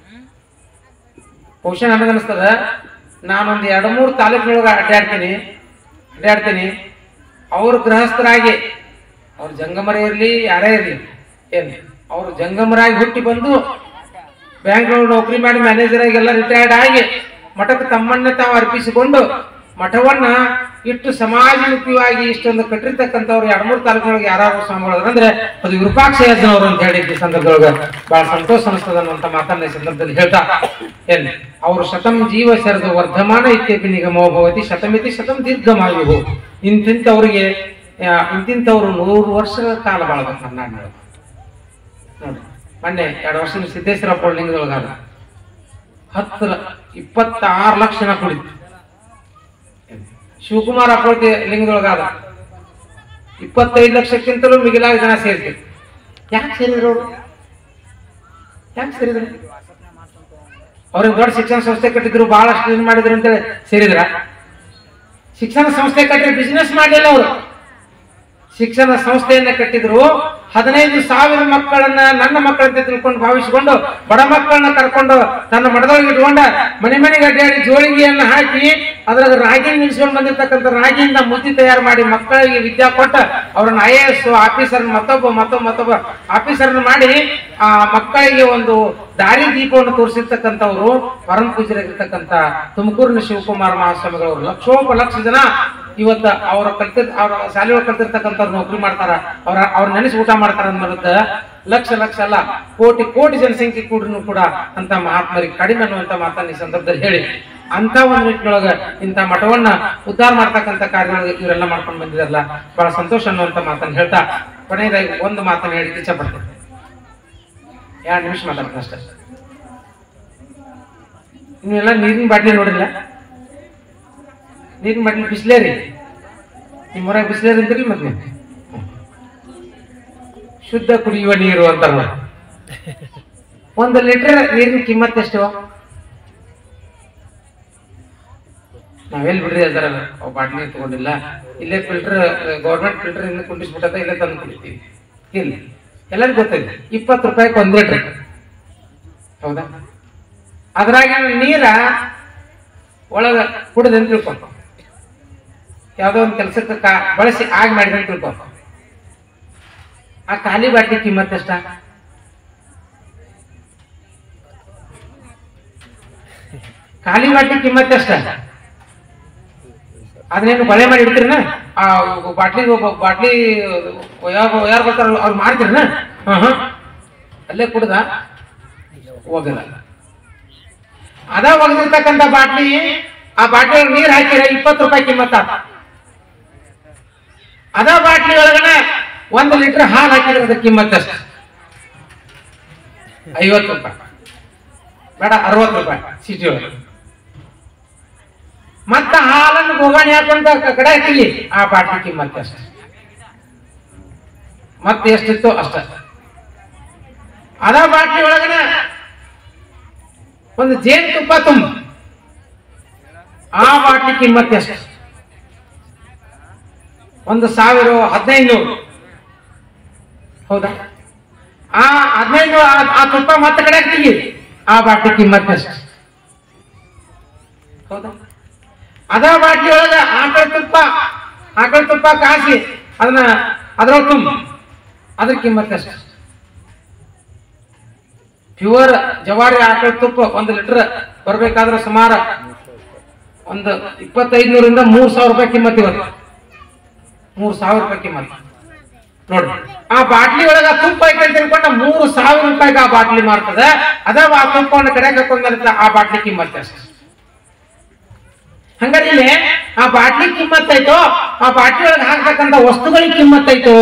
ಬಹುಶಃ ನನಗನ್ನಿಸ್ತದ ನಾನೊಂದು ಎರಡು ಮೂರು ತಾಲೂಕಿನೊಳಗೆ ಅಡ್ಡಾಡ್ತೀನಿ ಅಡ್ಡಾಡ್ತೀನಿ ಅವ್ರು ಗೃಹಸ್ಥರಾಗಿ ಅವ್ರ ಜಂಗಮರ ಇರಲಿ ಯಾರೇ ಇರಲಿ ಏನು ಅವ್ರು ಜಂಗಮರಾಗಿ ಹುಟ್ಟಿ ಬಂದು ಬ್ಯಾಂಕ್ನೊಳಗೆ ನೌಕರಿ ಮಾಡಿ ಮ್ಯಾನೇಜರ್ ಆಗಿ ಎಲ್ಲ ರಿಟೈರ್ಡ್ ಆಗಿ ಮಠಕ್ಕೆ ತಮ್ಮನ್ನ ತಾವು ಅರ್ಪಿಸಿಕೊಂಡು ಮಠವನ್ನ ಇಷ್ಟು ಸಮಾಜಮುಖಿಯಾಗಿ ಇಷ್ಟೊಂದು ಕಟ್ಟಿರ್ತಕ್ಕಂಥವ್ರು ಎರಡು ಮೂರು ತಾಲೂಕಿನೊಳಗೆ ಯಾರು ಸ್ವಾಮಿಗಳು ಅಂದ್ರೆ ಅದು ವಿರೂಪಾಕ್ಷ ಯಜ್ಞವರು ಅಂತ ಹೇಳಿ ಈ ಸಂದರ್ಭದೊಳಗೆ ಬಹಳ ಸಂತೋಷ ಅನಿಸ್ತದ ಅನ್ನುವಂಥ ಮಾತನ್ನ ಈ ಸಂದರ್ಭದಲ್ಲಿ ಹೇಳ್ತಾ ಏನ್ ಅವರು ಶತಂ ಜೀವ ಸೆರೆದು ವರ್ಧಮಾನ ಇತ್ಯಪಿ ನಿಗಮೋ ಭವತಿ ಶತಮಿತಿ ಶತಂ ದೀರ್ಘಮಾಯುವು ಇಂತಿಂಥವ್ರಿಗೆ ಆ, ಇಂತಿಂಥವ್ರು ನೂರು ವರ್ಷಗಳ ಕಾಲ ಬಾಳ್ಬೇಕು ಕರ್ನಾಟಕ ನೋಡಿ ಮೊನ್ನೆ ಎರಡು ವರ್ಷದ ಸಿದ್ದೇಶ್ವರಪ್ಪ ಲಿಂಗದೊಳಗಾದ ಹತ್ತು ಲ- ಇಪ್ಪತ್ತಾರು ಲಕ್ಷ ಜನ ಕುಡಿತು ಶಿವಕುಮಾರ್ ಅಪ್ಪಳ್ತಿ ಲಿಂಗದೊಳಗಾದ ಇಪ್ಪತ್ತೈದು ಲಕ್ಷಕ್ಕಿಂತಲೂ ಮಿಗಿಲಾಗಿ ಜನ ಸೇರ್ತೀವಿ ಯಾಕೆ ಸೇರಿದ್ರು ಅವರು ಯಾಕೆ ಸೇರಿದ್ರು ಅವ್ರಿಗೆ ದೊಡ್ಡ ಶಿಕ್ಷಣ ಸಂಸ್ಥೆ ಕಟ್ಟಿದ್ರು ಬಹಳಷ್ಟು ಇದು ಮಾಡಿದ್ರು ಅಂತೇಳಿ ಸೇರಿದ್ರ ಶಿಕ್ಷಣ ಸಂಸ್ಥೆ ಕಟ್ಟಿದ್ರೆ ಬಿಸ್ನೆಸ್ ಮಾಡಲಿಲ್ಲ ಅವರು ಶಿಕ್ಷಣ ಸಂಸ್ಥೆಯನ್ನ ಕಟ್ಟಿದ್ರು ಹದಿನೈದು ಸಾವಿರ ಮಕ್ಕಳನ್ನ ನನ್ನ ಮಕ್ಕಳಂತೆ ತಿಳ್ಕೊಂಡು ಭಾವಿಸಿಕೊಂಡು ಬಡ ಮಕ್ಕಳನ್ನ ಕರ್ಕೊಂಡು ತನ್ನ ಮಠದೊಳಗೆ ಇಟ್ಕೊಂಡ ಮನೆ ಮನೆಗೆ ಅಡ್ಡಾಡಿ ಜೋಳಿಗೆಯನ್ನ ಹಾಕಿ ಅದ್ರಾಗ ರಾಗಿ ನಿಲ್ಸ್ಕೊಂಡು ಬಂದಿರ್ತಕ್ಕಂಥ ರಾಗಿಯಿಂದ ಮುದ್ದೆ ತಯಾರು ಮಾಡಿ ಮಕ್ಕಳಿಗೆ ವಿದ್ಯಾ ಕೊಟ್ಟ ಅವ್ರನ್ನ ಐ ಎ ಎಸ್ ಆಫೀಸರ್ ಮತ್ತೊಬ್ಬ ಮತ್ತೊಬ್ಬ ಮತ್ತೊಬ್ಬ ಆಫೀಸರ್ನ ಮಾಡಿ ಆ ಮಕ್ಕಳಿಗೆ ಒಂದು ದಾರಿ ದೀಪವನ್ನು ತೋರಿಸಿರ್ತಕ್ಕಂಥವ್ರು ಪರಮ ಪೂಜರಾಗಿರ್ತಕ್ಕಂಥ ತುಮಕೂರಿನ ಶಿವಕುಮಾರ ಮಹಾಸ್ವಾಮಿಗಳು ಲಕ್ಷೋಪ ಲಕ್ಷ ಜನ ಇವತ್ತ ಅವ್ರ ಕಲ್ತಿರ್ ಅವ್ರ ಶಾಲೆಯೊಳಗೆ ಕಲ್ತಿರ್ತಕ್ಕಂಥವ್ರು ನೌಕರಿ ಮಾಡ್ತಾರ ಅವ್ರ ಅವ್ರ ನೆನೆಸಿ ಊಟ ಮಾಡ್ತಾರ ಅನ್ನೋದ ಲಕ್ಷ ಲಕ್ಷ ಅಲ್ಲ ಕೋಟಿ ಕೋಟಿ ಜನಸಂಖ್ಯೆ ಕೂಡ್ರು ಕೂಡ ಅಂತ ಮಹಾತ್ಮರಿಗೆ ಕಡಿಮೆ ಅನ್ನುವಂತ ಮಾತನ್ನ ಈ ಸಂದರ್ಭದಲ್ಲಿ ಹೇಳಿ ಅಂತ ಒಂದು ನಿಟ್ಟಿನೊಳಗ ಇಂಥ ಮಠವನ್ನ ಉದ್ಧಾರ ಮಾಡ್ತಕ್ಕಂಥ ಕಾರ್ಯಗಳಿಗೆ ಇವರೆಲ್ಲ ಮಾಡ್ಕೊಂಡು ಬಂದಿದಾರಲ್ಲ ಬಹಳ ಸಂತೋಷ ಅನ್ನುವಂತ ಮಾತನ್ನ ಹೇಳ್ತಾ ಕೊನೆಯದಾಗಿ ಒಂದು ಮಾತನ್ನ ಹೇಳಿ ಇಚ್ಛೆ ಪಡ್ತೇನೆ ಎರಡು ನಿಮಿಷ ಮಾತಾಡ್ತೀನಿ ಅಷ್ಟೇ ನೀವೆಲ್ಲ ನೀರಿನ ಬಾಟ್ಲಿ ನೋಡಿಲ್ಲ ನೀರಿನ ಬಾಟ್ಲಿ ಬಿಸ್ಲೇರಿ ನಿಮ್ಮ ಹೊರಗೆ ಬಿಸ್ಲೇರಿ ಅಂತೀರಿ ಮತ್ತೆ ನೀವು ಶುದ್ಧ ಕುಡಿಯುವ ನೀರು ಅಂತಾರ ನೋಡಿ. ಒಂದು ಲೀಟರ್ ನೀರಿನ ಕಿಮ್ಮತ್ ಎಷ್ಟು ನಾವೆಲ್ಲಿ ಬಿಡ್ರಿ ಅದರ ಬಾಟ್ಲಿ ತಗೊಂಡಿಲ್ಲ ಇಲ್ಲೇ ಫಿಲ್ಟರ್ ಗೌರ್ಮೆಂಟ್ ಫಿಲ್ಟರ್ ಇಂದ ಕುಂಡಿಸ್ಬಿಟ್ಟದ ಇಲ್ಲೇ ತಂದು ಕುಡಿತೀವಿ ಇಲ್ಲ ಎಲ್ಲರಿಗೂ ಗೊತ್ತಿದೆ ಇಪ್ಪತ್ತು ರೂಪಾಯಿಗೆ ಒಂದು ಲೀಟರ್ ಹೌದಾ ಅದ್ರಾಗ ನೀರ ಒಳಗ ಕುಡಿದೆ ಅಂತ ತಿಳ್ಕೊ ಯಾವುದೋ ಒಂದು ಕೆಲಸಕ್ಕೆ ಕಾ ಬಳಸಿ ಆಗ ಮಾಡಿದೆ ಅಂತ ತಿಳ್ಕೊ ಆ ಖಾಲಿ ಬಾಟ್ಲಿ ಕಿಮ್ಮತ್ ಎಷ್ಟ ಖಾಲಿ ಬಾಟ್ಲಿ ಕಿಮ್ಮತ್ ಎಷ್ಟ ಅದನ್ನೇನು ಕೊಳೆ ಮಾಡಿ ಇಡ್ತೀರನ ಆ ಬಾಟ್ಲಿ ಬಾಟ್ಲಿ ಯಾರು ಯಾರು ಬರ್ತಾರ ಅವ್ರು ಮಾಡ್ತೀರನ ಹಾ ಹಾ ಅಲ್ಲೇ ಕುಡ್ದ ಹೋಗಲ್ಲ ಅದ ಒಗದಿರ್ತಕ್ಕಂಥ ಬಾಟ್ಲಿ ಆ ಬಾಟ್ಲಿ ನೀರ್ ಹಾಕಿರ ಇಪ್ಪತ್ತು ರೂಪಾಯಿ ಕಿಮ್ಮತ್ತ ಅದ ಬಾಟ್ಲಿ ಒಳಗನ ಒಂದು ಲೀಟರ್ ಹಾಲು ಹಾಕಿದ್ರೆ ಅದ್ರ ಕಿಮ್ಮತ್ ಅಷ್ಟ ಐವತ್ತು ರೂಪಾಯಿ ಬೇಡ ಅರವತ್ತು ರೂಪಾಯಿ ಸಿಟಿ ಒಳಗೆ ಮತ್ತ ಹಾಲನ್ನು ಬೋಗಾಣಿ ಹಾಕೊಂಡ ಕಡೆ ಹಾಕಿಲಿ ಆ ಬಾಟ್ಲಿ ಕಿಮ್ಮತ್ ಅಷ್ಟ ಮತ್ತೆ ಎಷ್ಟಿತ್ತು ಅಷ್ಟ ಅದ ಬಾಟ್ಲಿ ಒಳಗನ ಒಂದು ಜೇನು ತುಪ್ಪ ತುಂಬ ಆ ಬಾಟ್ಲಿ ಕಿಮ್ಮತ್ ಎಷ್ಟು ಒಂದು ಸಾವಿರ ಹದಿನೈದು ನೂರು ಹೌದಾ ಆ ಹದಿನೈದು ಆ ತುಪ್ಪ ಮತ್ತೆ ಕಡೆ ಹಾಕ್ತೀವಿ ಆ ಬಾಟ್ಲಿ ಕಿಮ್ಮತ್ ಎಷ್ಟು ಹೌದಾ ಅದ ಬಾಟ್ಲಿ ಒಳಗ ಆಕಳ ತುಪ್ಪ ಆಕಳ ತುಪ್ಪ ಕಾಸಿ ಅದನ್ನ ಅದ್ರೊಳಗೆ ತುಂಬ ಅದ್ರ ಕಿಮ್ಮತ್ ಎಷ್ಟು ಪ್ಯೂರ್ ಜವಾರಿ ಆಕಳ ತುಪ್ಪ ಒಂದು ಲೀಟರ್ ಬರ್ಬೇಕಾದ್ರೆ ಸುಮಾರು ಒಂದು ಇಪ್ಪತ್ತೈದ್ನೂರಿಂದ ಮೂರ್ ಸಾವಿರ ರೂಪಾಯಿ ಕಿಮ್ಮತ್ ಇವತ್ತು ಮೂರ್ ಸಾವಿರ ರೂಪಾಯಿ ಕಿಮ್ಮತ್ ನೋಡಿ ಆ ಬಾಟ್ಲಿ ಒಳಗ ತುಪ್ಪ ಐತೆ ಅಂತ ತಿಳ್ಕೊಂಡ ಮೂರು ಸಾವಿರ ರೂಪಾಯಿಗೆ ಆ ಬಾಟ್ಲಿ ಮಾರ್ತದೆ ಅದ ಆ ತುಪ್ಪವನ್ನು ಕಡೆ ಹಾಕೊಂಡ್ ಆ ಬಾಟ್ಲಿ ಕಿಮ್ಮತ್ ಅಷ್ಟೇ ಹಂಗಾರೆ ಇಲ್ಲಿ ಆ ಬಾಟ್ಲಿ ಕಿಮ್ಮತ್ ಐತೋ ಆ ಬಾಟ್ಲಿ ಒಳಗೆ ಹಾಕ್ತಕ್ಕಂಥ ವಸ್ತುಗಳಿಗೆ ಕಿಮ್ಮತ್ ಐತೋ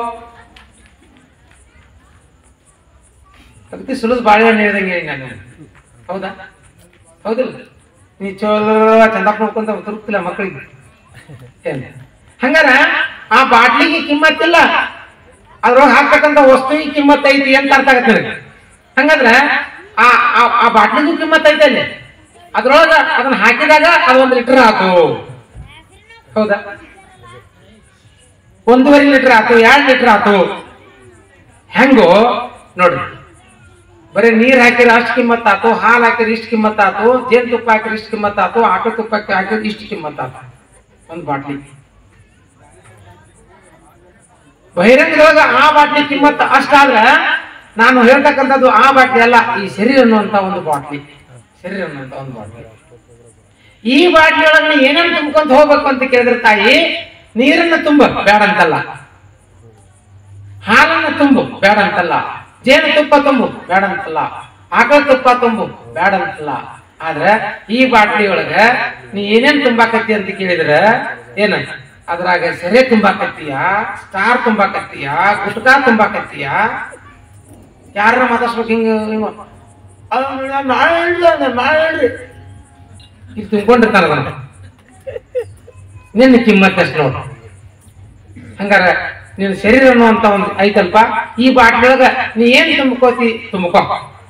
ಅದಕ್ಕೆ ಸುಲಭ ಬಾಳೆಹಣ್ಣು ಹೇಳ್ದಂಗೆ ಹೇಳಿ ನಾನು ಹೌದಾ ಹೌದಿಲ್ಲ ನೀ ಚಲೋ ಚಂದಪ್ಪ ನೋಡ್ಕೊಂತ ತುರುಕ್ತಿಲ್ಲ ಮಕ್ಕಳಿಗೆ ಏನು ಹಂಗಾರ ಆ ಬಾಟ್ಲಿಗೆ ಕಿಮ್ಮತ್ತಿಲ್ಲ ಅದ್ರೊಳಗೆ ಹಾಕ್ತಕ್ಕಂಥ ವಸ್ತುವಿಗೆ ಕಿಮ್ಮತ್ ಐತಿ ಅಂತ ಅರ್ಥ ಆಗತ್ತೆ ನನಗೆ ಹಂಗಂದ್ರೆ ಆ ಆ- ಆ ಬಾಟ್ಲಿಗೂ ಕಿಮ್ಮತ್ ಐತೆ ಅಲ್ಲಿ ಅದ್ರೊಳಗ ಅದನ್ನ ಹಾಕಿದಾಗ ಅದು ಒಂದು ಲೀಟರ್ ಆತು ಹೌದಾ ಒಂದೂವರೆ ಲೀಟರ್ ಆತು ಎರಡು ಲೀಟರ್ ಆತು ಹೆಂಗೋ ನೋಡ್ರಿ ಬರೀ ನೀರ್ ಹಾಕಿದ್ರೆ ಅಷ್ಟು ಕಿಮ್ಮತ್ ಆತು ಹಾಲು ಹಾಕಿದ್ರೆ ಇಷ್ಟು ಕಿಮ್ಮತ್ ಆತು ಜೇನು ತುಪ್ಪ ಹಾಕಿದ್ರೆ ಇಷ್ಟು ಕಿಮ್ಮತ್ ಆತು ಆಕಳ ತುಪ್ಪ ಹಾಕಿದ್ರೆ ಇಷ್ಟು ಕಿಮ್ಮತ್ ಆತು ಒಂದು ಬಾಟ್ಲಿ ಬಹಿರಂಗದೊಳಗ ಆ ಬಾಟ್ಲಿ ಕಿಮ್ಮತ್ ಅಷ್ಟಾದ್ರ ನಾನು ಹೇಳ್ತಕ್ಕಂಥದ್ದು ಆ ಬಾಟ್ಲಿ ಅಲ್ಲ ಈ ಶರೀರ ಅನ್ನುವಂತ ಒಂದು ಬಾಟ್ಲಿ ಶರೀರ ಅನ್ನುವಂತ ಒಂದು ಬಾಟ್ಲಿ ಈ ಬಾಟ್ಲಿ ಒಳಗೆ ನೀ ಏನೇನು ತುಂಬ್ಕೊಂತ ಹೋಗ್ಬೇಕು ಅಂತ ಕೇಳಿದ್ರೆ ತಾಯಿ ನೀರನ್ನ ತುಂಬ ಬೇಡ ಅಂತಲ್ಲ ಹಾಲನ್ನ ತುಂಬು ಬೇಡ ಅಂತಲ್ಲ ಜೇನು ತುಪ್ಪ ತುಂಬು ಬೇಡ ಅಂತಲ್ಲ ಆಕಳ ತುಪ್ಪ ತುಂಬು ಬೇಡ ಅಂತಲ್ಲ ಆದ್ರೆ ಈ ಬಾಟ್ಲಿ ಒಳಗ ನೀ ಏನೇನ್ ತುಂಬಾಕತ್ತಿ ಅಂತ ಕೇಳಿದ್ರ ಏನ ಅದ್ರಾಗ ಸೆರೆ ತುಂಬಾಕತ್ತೀಯ ಸ್ಟಾರ್ ತುಂಬಾಕತ್ತೀಯ ಗುಟ್ಕಾ ತುಂಬಾಕತ್ತೀಯ ಯಾರ ಮಾತಾಡ್ಸ್ಬೇಕು ಹಿಂಗ ಹಿಂಗ ಮಾಡಿ ಇಲ್ಲಿ ತುಂಬಿಕೊಂಡಿರ್ತಾನ ಅದನ್ನ ನಿನ್ನ ಕಿಮ್ಮತ್ ಎಷ್ಟು ನೋಡು ಹಂಗಾರ ನಿನ್ನ ಶರೀರ ಅನ್ನುವಂತ ಒಂದು ಐತಲ್ಪ ಈ ಬಾಟ್ಲಿಯೊಳಗ ನೀ ಏನ್ ತುಂಬ್ಕೋತಿ ತುಂಬ್ಕೋ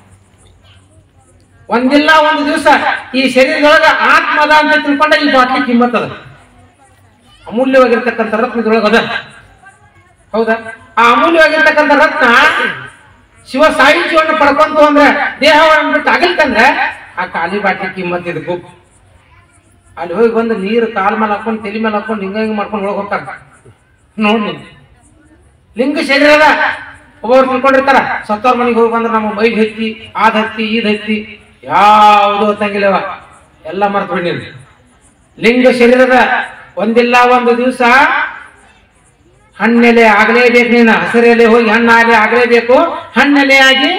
ಒಂದಿಲ್ಲ ಒಂದು ದಿವಸ ಈ ಶರೀರದೊಳಗ ಆತ್ಮದ ಅಂತ ತಿಳ್ಕೊಂಡ ಈ ಬಾಟ್ಲಿ ಕಿಮ್ಮತ್ ಅದ ಅಮೂಲ್ಯವಾಗಿರ್ತಕ್ಕಂಥ ರತ್ನ ಇದ್ರೊಳಗ ಅದ ಹೌದಾ ಆ ಅಮೂಲ್ಯವಾಗಿರ್ತಕ್ಕಂಥ ರತ್ನ ಶಿವ ಸಾಹಿತ್ಯವನ್ನು ಪಡ್ಕೊಂತು ಅಂದ್ರೆ ದೇಹವನ್ನು ಬಿಟ್ಟು ಅಗಲ್ಕಂದ್ರೆ ಆ ಖಾಲಿ ಬಾಟ್ಲಿ ಕಿಮ್ಮತ್ ಇದಕ್ಕೂ ಅಲ್ಲಿ ಹೋಗಿ ಬಂದು ನೀರು ಕಾಲ್ ಮೇಲೆ ಹಾಕೊಂಡು ತಲೆ ಮೇಲೆ ಹಾಕೊಂಡು ಹಿಂಗ ಹಿಂಗ ಮಾಡ್ಕೊಂಡು ಒಳಗೆ ಹೋಗ್ತಾರ ನೋಡಿ ನೀನು. ಲಿಂಗ ಶರೀರದ ಒಬ್ಬರು ತಿಳ್ಕೊಂಡಿರ್ತಾರ ಸತ್ತವ್ರ ಮನೆಗೆ ಹೋಗಿ ಬಂದ್ರೆ ನಮ್ಮ ಮೈಗೆ ಹತ್ತಿ ಆದ್ ಹತ್ತಿ ಈದ್ ಹತ್ತಿ ಯಾವುದು ಹೊತ್ತಂಗಿಲ್ಲವ ಎಲ್ಲ ಮರ್ತು ಬಿಡಿ ನೀನು ಲಿಂಗ ಶರೀರದ ಒಂದಿಲ್ಲ ಒಂದು ದಿವಸ ಹಣ್ಣೆಲೆ ಆಗಲೇಬೇಕು ನೀನು ಹಸಿರೆಲೆ ಹೋಗಿ ಹಣ್ಣಾಲೆ ಆಗಲೇಬೇಕು ಹಣ್ಣೆಲೆ ಆಗಿ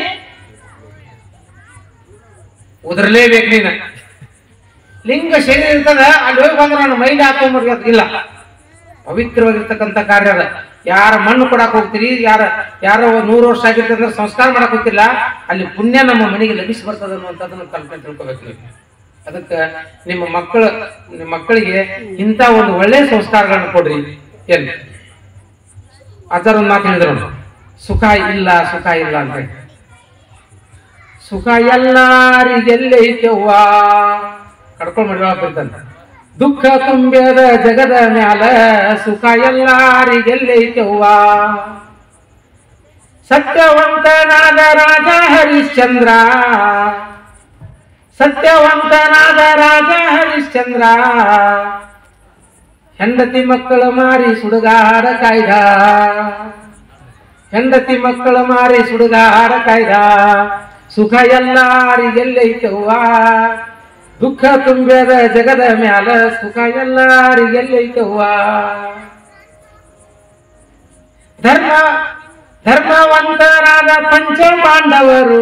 ಉದರಲೇಬೇಕು ನೀನು ಲಿಂಗ ಶರೀರ ಇರ್ತದ ಅಲ್ಲಿ ಹೋಗಿ ಬಂದ್ರೆ ನಾನು ಮೈಲಿ ಹಾಕೊಂಡ್ಬಿಡ್ಬೇಕು ಇಲ್ಲ ಪವಿತ್ರವಾಗಿರ್ತಕ್ಕಂಥ ಕಾರ್ಯ ಅದ ಯಾರ ಮಣ್ಣು ಕೊಡಕ್ ಹೋಗ್ತೀರಿ ಯಾರ ಯಾರೋ ಒಂದ್ ನೂರು ವರ್ಷ ಆಗಿರ್ತದೆ ಅಂದ್ರೆ ಸಂಸ್ಕಾರ ಮಾಡಕ್ ಹೋಗ್ತಿಲ್ಲ ಅಲ್ಲಿ ಪುಣ್ಯ ನಮ್ಮ ಮನೆಗೆ ಲಭಿಸಿ ಬರ್ತದ ಅನ್ನುವಂಥದ್ದನ್ನ ಕಲ್ಪನೆ ತಿಳ್ಕೊಬೇಕು ನೀವು ಅದಕ್ಕೆ ನಿಮ್ಮ ಮಕ್ಕಳು ನಿಮ್ಮ ಮಕ್ಕಳಿಗೆ ಇಂಥ ಒಂದು ಒಳ್ಳೆಯ ಸಂಸ್ಕಾರಗಳನ್ನ ಕೊಡ್ರಿ ಏನು ಅದರ ಒಂದು ಮಾತು ಹೇಳಿದ್ರು ಅವ್ರು. ಸುಖ ಇಲ್ಲ ಸುಖ ಇಲ್ಲ ಅಂತ ಹೇಳಿ ಸುಖ ಎಲ್ಲರಿಗೆಲ್ಲೈತೆವ್ವ ಕಡ್ಕೊಂಡ್ ಮಡಿವಾಳ ಬರ್ತಂತ ದುಃಖ ತುಂಬ್ಯದ ಜಗದ ಮ್ಯಾಲ ಸುಖ ಎಲ್ಲರಿಗೆಲ್ಲೈತೆವ್ವ ಸತ್ಯವಂತನಾದ ರಾಜ ಹರಿಶ್ಚಂದ್ರ ಸತ್ಯವಂತನಾದ ರಾಜ ಹರಿಶ್ಚಂದ್ರ ಹೆಂಡತಿ ಮಕ್ಕಳ ಮಾರಿ ಸುಡುಗಾಡ ಕಾಯ್ದ ಹೆಂಡತಿ ಮಕ್ಕಳ ಮಾರಿ ಸುಡುಗಾಡ ಕಾಯ್ದ ಸುಖ ಎಲ್ಲರಿಗೆಲ್ಲೈತವ್ವ ದುಃಖ ತುಂಬ್ಯದ ಜಗದ ಮ್ಯಾಲ ಸುಖ ಎಲ್ಲರಿಗೆಲ್ಲೈತವ್ವ ಧರ್ಮ ಧರ್ಮವಂತರಾದ ಪಂಚ ಪಾಂಡವರು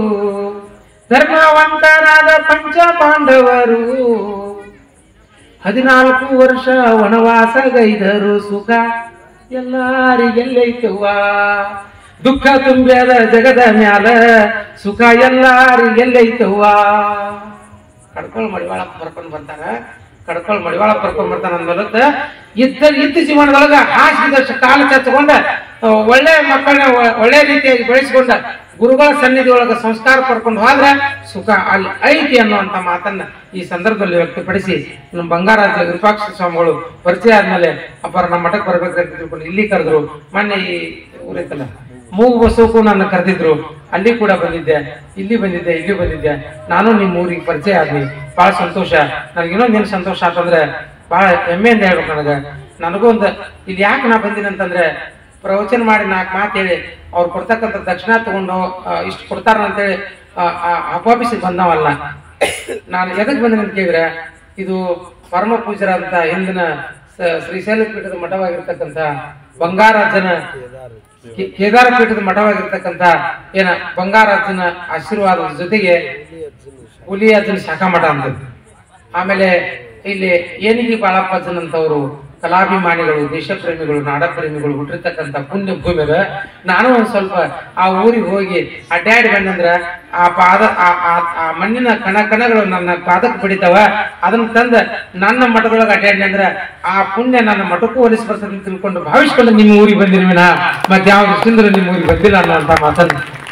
ಧರ್ಮವಂತರಾದ ಪಂಚ ಪಾಂಡವರು ಹದಿನಾಲ್ಕು ವರ್ಷ ವನವಾಸ ಗೈದರು ಸುಖ ಎಲ್ಲರಿಗೆಲ್ಲೈತವ್ವ ದುಃಖ ತುಂಬ್ಯದ ಜಗದ ಮ್ಯಾಲ ಸುಖ ಎಲ್ಲರಿಗೆಲ್ಲೈತವ್ವ ಕಡ್ಕೊಳ್ ಮಡಿವಾಳ ಬರ್ಕೊಂಡ್ ಬರ್ತಾರ ಕಡ್ಕೊಳ್ ಮಡಿವಾಳ ಬರ್ಕೊಂಡ್ ಬರ್ತಾನ ಅಂದ್ಮೇಲೆ ಇದ್ದ ಇದ್ದ ಜೀವನದೊಳಗ ಹಾಸಿದಷ್ಟು ಕಾಲ ಚಚ್ಕೊಂಡ ಆ, ಒಳ್ಳೆ ಮಕ್ಕಳನ್ನ ಒ- ಒಳ್ಳೆ ರೀತಿಯಾಗಿ ಬೆಳೆಸ್ಕೊಂಡ ಗುರುಗಳ ಸನ್ನಿಧಿ ಒಳಗ ಸಂಸ್ಕಾರ ಪಡ್ಕೊಂಡು ಹೋದ್ರೆ ಸುಖ ಅಲ್ಲಿ ಐತಿ ಅನ್ನುವಂತ ಮಾತನ್ನ ಈ ಸಂದರ್ಭದಲ್ಲಿ ವ್ಯಕ್ತಪಡಿಸಿ ನಮ್ಮ ಬಂಗಾರಾಜ ವಿರೂಪಾಕ್ಷ ಸ್ವಾಮಿಗಳು ಪರಿಚಯ ಆದ್ಮೇಲೆ ಅಪ್ಪರ ನಮ್ಮ ಮಠಕ್ಕೆ ಬರ್ಬೇಕಂತ ತಿಳ್ಕೊಂಡು ಇಲ್ಲಿ ಕರೆದ್ರು ಮೊನ್ನೆ ಈ ಊರೈತಲ್ಲ ಮೂಗು ಬಸವಕ್ಕೂ ನನ್ನ ಕರೆದಿದ್ರು ಅಲ್ಲಿ ಕೂಡ ಬಂದಿದ್ದೆ ಇಲ್ಲಿ ಬಂದಿದ್ದೆ ಇಲ್ಲಿ ಬಂದಿದ್ದೆ ನಾನು ನಿಮ್ಮ ಊರಿಗೆ ಪರಿಚಯ ಆದ್ನಿ ಬಹಳ ಸಂತೋಷ ನನಗೆ ಇನ್ನೊಂದು ಏನು ಸಂತೋಷ ಆತಂದ್ರೆ ಬಹಳ ಹೆಮ್ಮೆಯಿಂದ ಹೇಳ್ಬೇಕು ನನಗೆ ನನಗೂ ಒಂದು ಇಲ್ಲಿ ಯಾಕೆ ನಾ ಬಂದಿನಿ ಅಂತಂದ್ರೆ ಪ್ರವಚನ ಮಾಡಿ ನಾಲ್ಕು ಮಾತು ಹೇಳಿ ಅವ್ರು ಕೊಡ್ತಕ್ಕಂಥ ದಕ್ಷಿಣ ತಗೊಂಡು ಆ, ಇಷ್ಟು ಕೊಡ್ತಾರ ಅಂತೇಳಿ ಅಪಾಪಿಸಿ ಬಂದವಲ್ಲ ನಾನು ಎದಕ್ ಬಂದಿನಿ ಅಂತ ಕೇಳಿದ್ರೆ ಇದು ಪರಮ ಪೂಜರಂತ ಹಿಂದಿನ ಸ- ಶ್ರೀಶೈಲ ಪೀಠದ ಮಠವಾಗಿರ್ತಕ್ಕಂಥ ಬಂಗಾರಾಜನ ಕೇ- ಕೇದಾರ ಪೀಠದ ಮಠವಾಗಿರ್ತಕ್ಕಂಥ ಏನ ಬಂಗಾರಾಜನ ಆಶೀರ್ವಾದದ ಜೊತೆಗೆ ಹುಲಿ ಅಜ್ಜನ ಶಾಖಾ ಮಠ ಅಂತ ಆಮೇಲೆ ಇಲ್ಲಿ ಏನಿಗೆ ಬಾಳಪ್ಪಜ್ಜನ್ ಅಂತವರು ಕಲಾಭಿಮಾನಿಗಳು ದೇಶಪ್ರೇಮಿಗಳು ನಾಡಪ್ರೇಮಿಗಳು ಹುಟ್ಟಿರ್ತಕ್ಕಂಥ ಪುಣ್ಯ ಭೂಮಿ ಅದ ನಾನು ಒಂದ್ ಸ್ವಲ್ಪ ಆ ಊರಿಗೆ ಹೋಗಿ ಅಡ್ಡಾಡಿ ಬಂದಂದ್ರ ಆ ಪಾದ ಆ- ಆ- ಆ ಮಣ್ಣಿನ ಕಣ ಕಣಗಳು ನನ್ನ ಪಾದಕ್ಕೆ ಬಿಡಿತಾವ ಅದನ್ನ ತಂದ ನನ್ನ ಮಠದೊಳಗೆ ಅಡ್ಡಾಡಿ ಅಂದ್ರ ಆ ಪುಣ್ಯ ನನ್ನ ಮಠಕ್ಕೂ ಹೋಲಿಸಿ ಬರ್ತದೆ ಅಂತ ತಿಳ್ಕೊಂಡು ಭಾವಿಸ್ಕೊಂಡು ನಿಮ್ಮ ಊರಿಗೆ ಬಂದಿರುವಿನ ಮತ್ತೆ ಯಾವ ದೃಷ್ಟಿಯಿಂದ ನಿಮ್ಮ ಊರಿಗೆ ಬಂದಿಲ್ಲ ಅನ್ನುವಂತ ಮಾತನ್ನು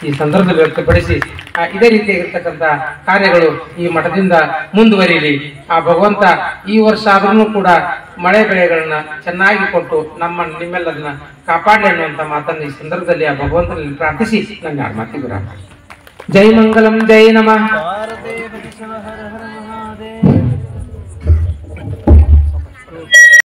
ಈ ಸಂದರ್ಭದಲ್ಲಿ ವ್ಯಕ್ತಪಡಿಸಿ ಆ, ಇದೇ ರೀತಿಯಾಗಿರ್ತಕ್ಕಂಥ ಕಾರ್ಯಗಳು ಈ ಮಠದಿಂದ ಮುಂದುವರಿಯಲಿ ಆ ಭಗವಂತ ಈ ವರ್ಷ ಆದ್ರೂ ಕೂಡ ಮಳೆ ಬೆಳೆಗಳನ್ನ ಚೆನ್ನಾಗಿ ಕೊಟ್ಟು ನಮ್ಮ ನಿಮ್ಮೆಲ್ಲದನ್ನ ಕಾಪಾಡಲಿ ಅನ್ನುವಂಥ ಮಾತನ್ನು ಈ ಸಂದರ್ಭದಲ್ಲಿ ಆ ಭಗವಂತನಲ್ಲಿ ಪ್ರಾರ್ಥಿಸಿ ನನ್ನ ಎರಡು ಮಾತಿಗೆ ವಿರಾಮ. ಜೈ ಮಂಗಲಂ ಜೈ ನಮಃ ಪಾರ್ವತಿ ಪರಮೇಶ್ವರ ಹರ ಹರ ಮಹಾದೇವ